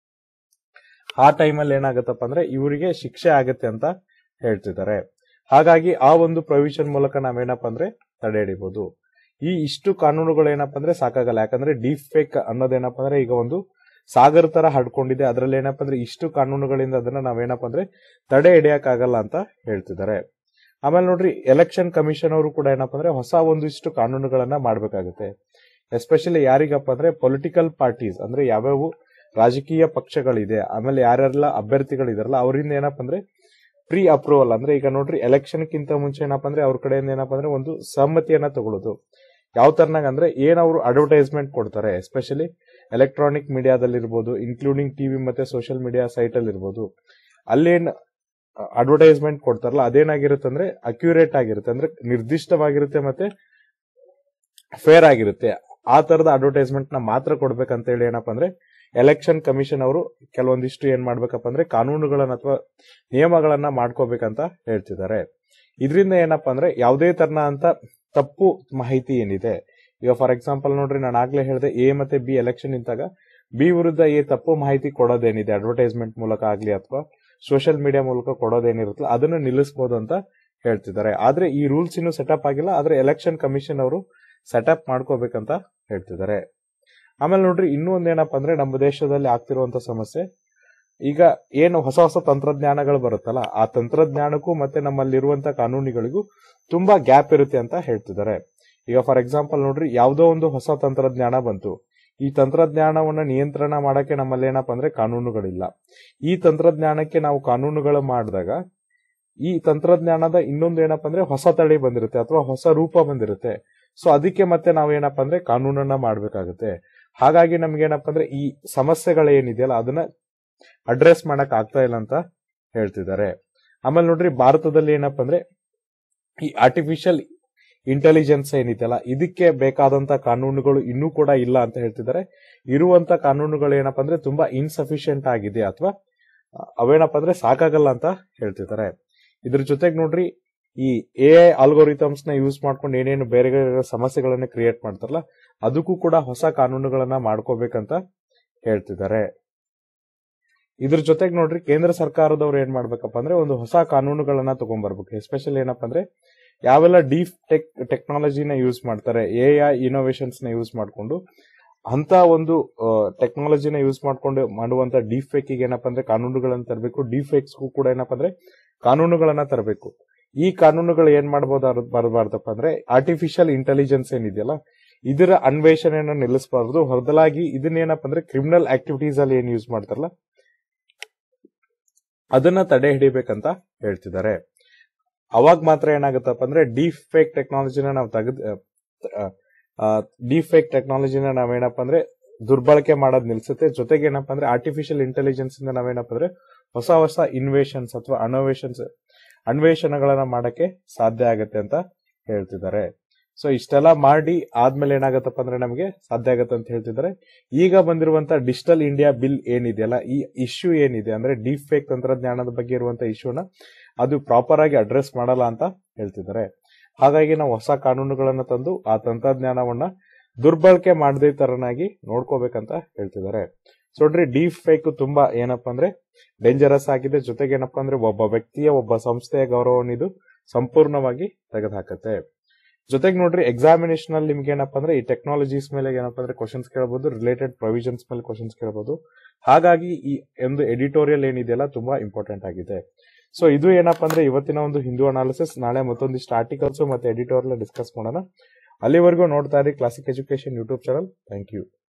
ಆ ಟೈಮಲ್ಲಿ ಏನಾಗತ್ತಪ್ಪ ಅಂದ್ರೆ ಇವರಿಗೆ ಶಿಕ್ಷೆ ಆಗತ್ತೆ ಅಂತ ಹೇಳ್ತಿದ್ದಾರೆ ಹಾಗಾಗಿ ಆ ಒಂದು ಪ್ರೊವಿಷನ್ ಮೂಲಕ ನಾವೇನಪ್ಪ ಅಂದ್ರೆ ತಡೆ ಹಿಡಿಬಹುದು ಈ ಇಷ್ಟು ಕಾನೂನುಗಳು ಏನಪ್ಪ ಅಂದ್ರೆ ಸಾಕಾಗಲ್ಲ ಯಾಕಂದ್ರೆ ಡೀಪ್ ಫೇಕ್ ಅನ್ನೋದೇನಪ್ಪ ಅಂದ್ರೆ ಈಗ ಒಂದು ಸಾಗರ ತರ ಹಡ್ಕೊಂಡಿದೆ ಅದ್ರಲ್ಲಿ ಏನಪ್ಪ ಅಂದ್ರೆ ಇಷ್ಟು ಕಾನೂನುಗಳಿಂದ ಅದನ್ನ ನಾವೇನಪ್ಪ ಅಂದ್ರೆ ತಡೆ ಹಿಡಿಯಕ್ಕಾಗಲ್ಲ ಅಂತ ಹೇಳ್ತಿದ್ದಾರೆ ಆಮೇಲೆ ನೋಡ್ರಿ ಎಲೆಕ್ಷನ್ ಕಮಿಷನ್ ಅವರು ಕೂಡ ಏನಪ್ಪಾ ಅಂದ್ರೆ ಹೊಸ ಒಂದಿಷ್ಟು ಕಾನೂನುಗಳನ್ನ ಮಾಡ್ಬೇಕಾಗುತ್ತೆ ಎಸ್ಪೆಷಲಿ ಯಾರಿಗಪ್ಪ ಅಂದ್ರೆ ಪೊಲಿಟಿಕಲ್ ಪಾರ್ಟೀಸ್ ಅಂದ್ರೆ ಯಾವ್ಯಾವ ರಾಜಕೀಯ ಪಕ್ಷಗಳಿದೆ ಆಮೇಲೆ ಯಾರ್ಯಾರೆಲ್ಲ ಅಭ್ಯರ್ಥಿಗಳಿದಾರಲ್ಲ ಅವರಿಂದ ಏನಪ್ಪಾ ಅಂದ್ರೆ ಪ್ರೀ ಅಪ್ರೂವಲ್ ಅಂದ್ರೆ ಈಗ ನೋಡ್ರಿ ಎಲೆಕ್ಷನ್ ಕಿಂತ ಮುಂಚೆ ಏನಪ್ಪಾ ಅಂದ್ರೆ ಅವ್ರ ಕಡೆಯಿಂದ ಏನಪ್ಪಾ ಅಂದ್ರೆ ಒಂದು ಸಮ್ಮತಿಯನ್ನ ತಗೊಳ್ಳೋದು ಯಾವ ತರನಾಗ ಅಂದ್ರೆ ಏನ್ ಅವರು ಅಡ್ವರ್ಟೈಸ್ಮೆಂಟ್ ಕೊಡ್ತಾರೆ ಎಸ್ಪೆಷಲಿ ಎಲೆಕ್ಟ್ರಾನಿಕ್ ಮೀಡಿಯಾದಲ್ಲಿ ಇರ್ಬೋದು ಇನ್ಕ್ಲೂಡಿಂಗ್ ಟಿವಿ ಮತ್ತೆ ಸೋಷಿಯಲ್ ಮೀಡಿಯಾ ಸೈಟ್ ಅಲ್ಲಿ ಇರ್ಬೋದು ಅಲ್ಲೇನ್ ಅಡ್ವರ್ಟೈಸ್ಮೆಂಟ್ ಕೊಡ್ತಾರಲ್ಲ ಅದೇನಾಗಿರುತ್ತೆ ಅಂದ್ರೆ ಅಕ್ಯುರೇಟ್ ಆಗಿರುತ್ತೆ ಅಂದ್ರೆ ನಿರ್ದಿಷ್ಟವಾಗಿರುತ್ತೆ ಮತ್ತೆ ಫೇರ್ ಆಗಿರುತ್ತೆ ಆ ತರದ ಅಡ್ವರ್ಟೈಸ್ಮೆಂಟ್ ನ ಮಾತ್ರ ಕೊಡ್ಬೇಕಂತ ಹೇಳಿ ಏನಪ್ಪಾ ಅಂದ್ರೆ ಎಲೆಕ್ಷನ್ ಕಮಿಷನ್ ಅವರು ಕೆಲವೊಂದಿಷ್ಟು ಏನ್ ಮಾಡ್ಬೇಕಪ್ಪ ಅಂದ್ರೆ ಕಾನೂನುಗಳನ್ನ ಅಥವಾ ನಿಯಮಗಳನ್ನ ಮಾಡ್ಕೋಬೇಕಂತ ಹೇಳ್ತಿದ್ದಾರೆ ಇದರಿಂದ ಏನಪ್ಪಾ ಅಂದ್ರೆ ಯಾವುದೇ ತರನ ಅಂತ ತಪ್ಪು ಮಾಹಿತಿ ಏನಿದೆ ಈಗ ಫಾರ್ ಎಕ್ಸಾಂಪಲ್ ನೋಡ್ರಿ ನಾನು ಆಗ್ಲೇ ಹೇಳಿದೆ ಎ ಮತ್ತೆ ಬಿ ಎಲೆಕ್ಷನ್ ನಿಂತಾಗ ಬಿ ವಿರುದ್ಧ ಎ ತಪ್ಪು ಮಾಹಿತಿ ಕೊಡೋದೇನಿದೆ ಅಡ್ವರ್ಟೈಸ್ಮೆಂಟ್ ಮೂಲಕ ಆಗ್ಲಿ ಅಥವಾ ಸೋಷಿಯಲ್ ಮೀಡಿಯಾ ಮೂಲಕ ಕೊಡೋದೇನಿರುತ್ತಲ್ಲ ಅದನ್ನು ನಿಲ್ಲಿಸಬಹುದು ಅಂತ ಹೇಳ್ತಿದ್ದಾರೆ ಆದ್ರೆ ಈ ರೂಲ್ಸ್ ಇನ್ನು ಸೆಟಪ್ ಆಗಿಲ್ಲ ಆದ್ರೆ ಎಲೆಕ್ಷನ್ ಕಮಿಷನ್ ಅವರು ಸೆಟಪ್ ಮಾಡ್ಕೋಬೇಕಂತ ಹೇಳ್ತಿದ್ದಾರೆ ಆಮೇಲೆ ನೋಡ್ರಿ ಇನ್ನೂ ಒಂದೇನಪ್ಪ ಅಂದ್ರೆ ನಮ್ಮ ದೇಶದಲ್ಲಿ ಆಗ್ತಿರುವಂತ ಸಮಸ್ಯೆ ಈಗ ಏನು ಹೊಸ ಹೊಸ ತಂತ್ರಜ್ಞಾನಗಳು ಬರುತ್ತಲ್ಲ ಆ ತಂತ್ರಜ್ಞಾನಕ್ಕೂ ಮತ್ತೆ ನಮ್ಮಲ್ಲಿರುವಂತ ಕಾನೂನುಗಳಿಗೂ ತುಂಬಾ ಗ್ಯಾಪ್ ಇರುತ್ತೆ ಅಂತ ಹೇಳ್ತಿದ್ದಾರೆ ಈಗ ಫಾರ್ ಎಕ್ಸಾಂಪಲ್ ನೋಡ್ರಿ ಯಾವ್ದೋ ಒಂದು ಹೊಸ ತಂತ್ರಜ್ಞಾನ ಬಂತು ಈ ತಂತ್ರಜ್ಞಾನವನ್ನ ನಿಯಂತ್ರಣ ಮಾಡಕ್ಕೆ ನಮ್ಮಲ್ಲಿ ಏನಪ್ಪಾ ಅಂದ್ರೆ ಕಾನೂನುಗಳಿಲ್ಲ ಈ ತಂತ್ರಜ್ಞಾನಕ್ಕೆ ನಾವು ಕಾನೂನುಗಳು ಮಾಡಿದಾಗ ಈ ತಂತ್ರಜ್ಞಾನದ ಇನ್ನೊಂದು ಏನಪ್ಪಾ ಅಂದ್ರೆ ಹೊಸ ತಳಿ ಬಂದಿರುತ್ತೆ ಅಥವಾ ಹೊಸ ರೂಪ ಬಂದಿರುತ್ತೆ ಸೊ ಅದಕ್ಕೆ ಮತ್ತೆ ನಾವು ಏನಪ್ಪಾ ಅಂದ್ರೆ ಕಾನೂನನ್ನ ಮಾಡ್ಬೇಕಾಗುತ್ತೆ ಹಾಗಾಗಿ ನಮ್ಗೆ ಏನಪ್ಪಾ ಅಂದ್ರೆ ಈ ಸಮಸ್ಯೆಗಳೇನಿದೆಯಲ್ಲ ಅದನ್ನ ಅಡ್ರೆಸ್ ಮಾಡಕ್ ಆಗ್ತಾ ಇಲ್ಲ ಅಂತ ಹೇಳ್ತಿದ್ದಾರೆ ಆಮೇಲೆ ನೋಡ್ರಿ ಭಾರತದಲ್ಲಿ ಏನಪ್ಪಾ ಅಂದ್ರೆ ಈ ಆರ್ಟಿಫಿಷಿಯಲ್ ಇಂಟೆಲಿಜೆನ್ಸ್ ಏನಿದೆಯಲ್ಲ ಇದಕ್ಕೆ ಬೇಕಾದಂತ ಕಾನೂನುಗಳು ಇನ್ನೂ ಕೂಡ ಇಲ್ಲ ಅಂತ ಹೇಳ್ತಿದ್ದಾರೆ ಇರುವಂತ ಕಾನೂನುಗಳು ಏನಪ್ಪಾ ಅಂದ್ರೆ ತುಂಬಾ ಇನ್ಸಫಿಶಿಯಂಟ್ ಆಗಿದೆ ಅಥವಾ ಅವೇನಪ್ಪ ಅಂದ್ರೆ ಸಾಕಾಗಲ್ಲ ಅಂತ ಹೇಳ್ತಿದ್ದಾರೆ ಇದ್ರ ಜೊತೆಗೆ ನೋಡ್ರಿ ಈ ಎ ಐ ಆಲ್ಗೋರಿಥಮ್ಸ್ ನ ಯೂಸ್ ಮಾಡ್ಕೊಂಡು ಏನೇನು ಬೇರೆ ಬೇರೆ ಸಮಸ್ಯೆಗಳನ್ನ ಕ್ರಿಯೇಟ್ ಮಾಡ್ತಾರಲ್ಲ ಅದಕ್ಕೂ ಕೂಡ ಹೊಸ ಕಾನೂನುಗಳನ್ನ ಮಾಡ್ಕೋಬೇಕಂತ ಹೇಳ್ತಿದ್ದಾರೆ ಇದ್ರ ಜೊತೆಗೆ ನೋಡ್ರಿ ಕೇಂದ್ರ ಸರ್ಕಾರದವ್ರು ಏನ್ ಮಾಡ್ಬೇಕಪ್ಪ ಅಂದ್ರೆ ಒಂದು ಹೊಸ ಕಾನೂನುಗಳನ್ನ ತಗೊಂಡ್ಬರ್ಬೇಕು ಎಸ್ಪೆಷಲಿ ಏನಪ್ಪ ಅಂದ್ರೆ ಯಾವೆಲ್ಲ ಡೀಪ್ ಟೆಕ್ ಟೆಕ್ನಾಲಜಿನ ಯೂಸ್ ಮಾಡ್ತಾರೆ ಎ ಐ ಇನೋವೇಷನ್ಸ್ ನ ಯೂಸ್ ಮಾಡ್ಕೊಂಡು ಅಂತ ಒಂದು ಟೆಕ್ನಾಲಜಿನ ಯೂಸ್ ಮಾಡ್ಕೊಂಡು ಮಾಡುವಂತ ಡೀಪ್ ಫೇಕ್ ಏನಪ್ಪ ಅಂದ್ರೆ ಕಾನೂನುಗಳನ್ನ ತರಬೇಕು ಡೀಪ್ ಫೇಕ್ಸ್ಗೂ ಕೂಡ ಏನಪ್ಪ ಅಂದ್ರೆ ಕಾನೂನುಗಳನ್ನ ತರಬೇಕು ಈ ಕಾನೂನುಗಳು ಏನ್ ಮಾಡಬಹುದು ಬರಬಾರ್ದಪ್ಪ ಅಂದ್ರೆ ಆರ್ಟಿಫಿಷಿಯಲ್ ಇಂಟೆಲಿಜೆನ್ಸ್ ಏನಿದೆಯಲ್ಲ ಇದರ ಅನ್ವೇಷಣೆಯನ್ನು ನಿಲ್ಲಿಸಬಾರದು ಹೊರದಲಾಗಿ ಇದನ್ನೇನಪ್ಪ ಅಂದ್ರೆ ಕ್ರಿಮಿನಲ್ ಆಕ್ಟಿವಿಟೀಸ್ ಅಲ್ಲಿ ಏನ್ ಯೂಸ್ ಮಾಡ್ತಾರಲ್ಲ ಅದನ್ನ ತಡೆ ಹಿಡಿಬೇಕಂತ ಹೇಳ್ತಿದ್ದಾರೆ ಅವಾಗ ಮಾತ್ರ ಏನಾಗುತ್ತಪ್ಪ ಅಂದ್ರೆ ಡೀಪ್ ಫೇಕ್ ಟೆಕ್ನಾಲಜಿನ ನಾವು ತೆಗೆದ್ ಡೀಪ್ ಫೇಕ್ ಟೆಕ್ನಾಲಜಿನ ನಾವೇನಪ್ಪ ಅಂದ್ರೆ ದುರ್ಬಳಕೆ ಮಾಡೋದ್ ನಿಲ್ಸುತ್ತೆ ಜೊತೆಗೆ ಏನಪ್ಪ ಅಂದ್ರೆ ಆರ್ಟಿಫಿಷಿಯಲ್ ಇಂಟೆಲಿಜೆನ್ಸ್ ಇಂದ ನಾವೇನಪ್ಪ ಅಂದ್ರೆ ಹೊಸ ಹೊಸ ಇನ್ವೇಷನ್ಸ್ ಅಥವಾ ಅನೋವೇಷನ್ಸ್ ಅನ್ವೇಷಣೆಗಳನ್ನ ಮಾಡಕ್ಕೆ ಸಾಧ್ಯ ಆಗತ್ತೆ ಅಂತ ಹೇಳ್ತಿದ್ದಾರೆ ಸೊ ಇಷ್ಟೆಲ್ಲ ಮಾಡಿ ಆದ್ಮೇಲೆ ಏನಾಗತ್ತಪ್ಪ ಅಂದ್ರೆ ನಮಗೆ ಸಾಧ್ಯ ಆಗತ್ತೆ ಅಂತ ಹೇಳ್ತಿದ್ದಾರೆ ಈಗ ಬಂದಿರುವಂತ ಡಿಜಿಟಲ್ ಇಂಡಿಯಾ ಬಿಲ್ ಏನಿದೆಯಲ್ಲ ಈ ಇಶ್ಯೂ ಏನಿದೆ ಅಂದ್ರೆ ಡೀಪ್ ಫೇಕ್ ತಂತ್ರಜ್ಞಾನದ ಬಗ್ಗೆ ಇರುವಂತ ಇಶ್ಯೂನ ಅದು ಪ್ರಾಪರ್ ಆಗಿ ಅಡ್ರೆಸ್ ಮಾಡಲ್ಲ ಅಂತ ಹೇಳ್ತಿದ್ದಾರೆ ಹಾಗಾಗಿ ನಾವು ಹೊಸ ಕಾನೂನುಗಳನ್ನ ತಂದು ಆ ತಂತ್ರಜ್ಞಾನವನ್ನ ದುರ್ಬಳಕೆ ಮಾಡದೇ ತರನಾಗಿ ನೋಡ್ಕೋಬೇಕಂತ ಹೇಳ್ತಿದ್ದಾರೆ ಸೊ ನೋಡ್ರಿ ಡೀಪ್ ಫೇಕ್ ತುಂಬಾ ಏನಪ್ಪಾ ಅಂದ್ರೆ ಡೇಂಜರಸ್ ಆಗಿದೆ ಜೊತೆಗೆ ಏನಪ್ಪಾ ಅಂದ್ರೆ ಒಬ್ಬ ವ್ಯಕ್ತಿಯ ಒಬ್ಬ ಸಂಸ್ಥೆಯ ಗೌರವವನ್ನು ಇದು ಸಂಪೂರ್ಣವಾಗಿ ತೆಗೆದುಹಾಕತ್ತೆ ಜೊತೆಗೆ ನೋಡ್ರಿ ಎಕ್ಸಾಮಿನೇಷನ್ ಅಲ್ಲಿ ನಿಮ್ಗೆ ಏನಪ್ಪಾ ಅಂದ್ರೆ ಈ ಟೆಕ್ನಾಲಜೀಸ್ ಮೇಲೆ ಏನಪ್ಪಾ ಅಂದ್ರೆ ಕ್ವಶನ್ಸ್ ಕೇಳಬಹುದು ರಿಲೇಟೆಡ್ ಪ್ರೊವಿಷನ್ಸ್ ಮೇಲೆ ಕ್ವಶನ್ಸ್ ಕೇಳಬಹುದು ಹಾಗಾಗಿ ಈ ಒಂದು ಎಡಿಟೋರಿಯಲ್ ಏನಿದೆಯಲ್ಲ ತುಂಬಾ ಇಂಪಾರ್ಟೆಂಟ್ ಆಗಿದೆ ಸೊ ಇದು ಏನಪ್ಪಾ ಅಂದ್ರೆ ಇವತ್ತಿನ ಒಂದು ಹಿಂದೂ ಅನಾಲಿಸಿಸ್ ನಾಳೆ ಮತ್ತೊಂದಿಷ್ಟು ಆರ್ಟಿಕಲ್ಸ್ ಮತ್ತೆ ಎಡಿಟೋರಿಯಲ್ ಡಿಸ್ಕಸ್ ಮಾಡೋಣ ಅಲ್ಲಿವರೆಗೂ ನೋಡ್ತಾ ಇರಿ classic education YouTube channel thank you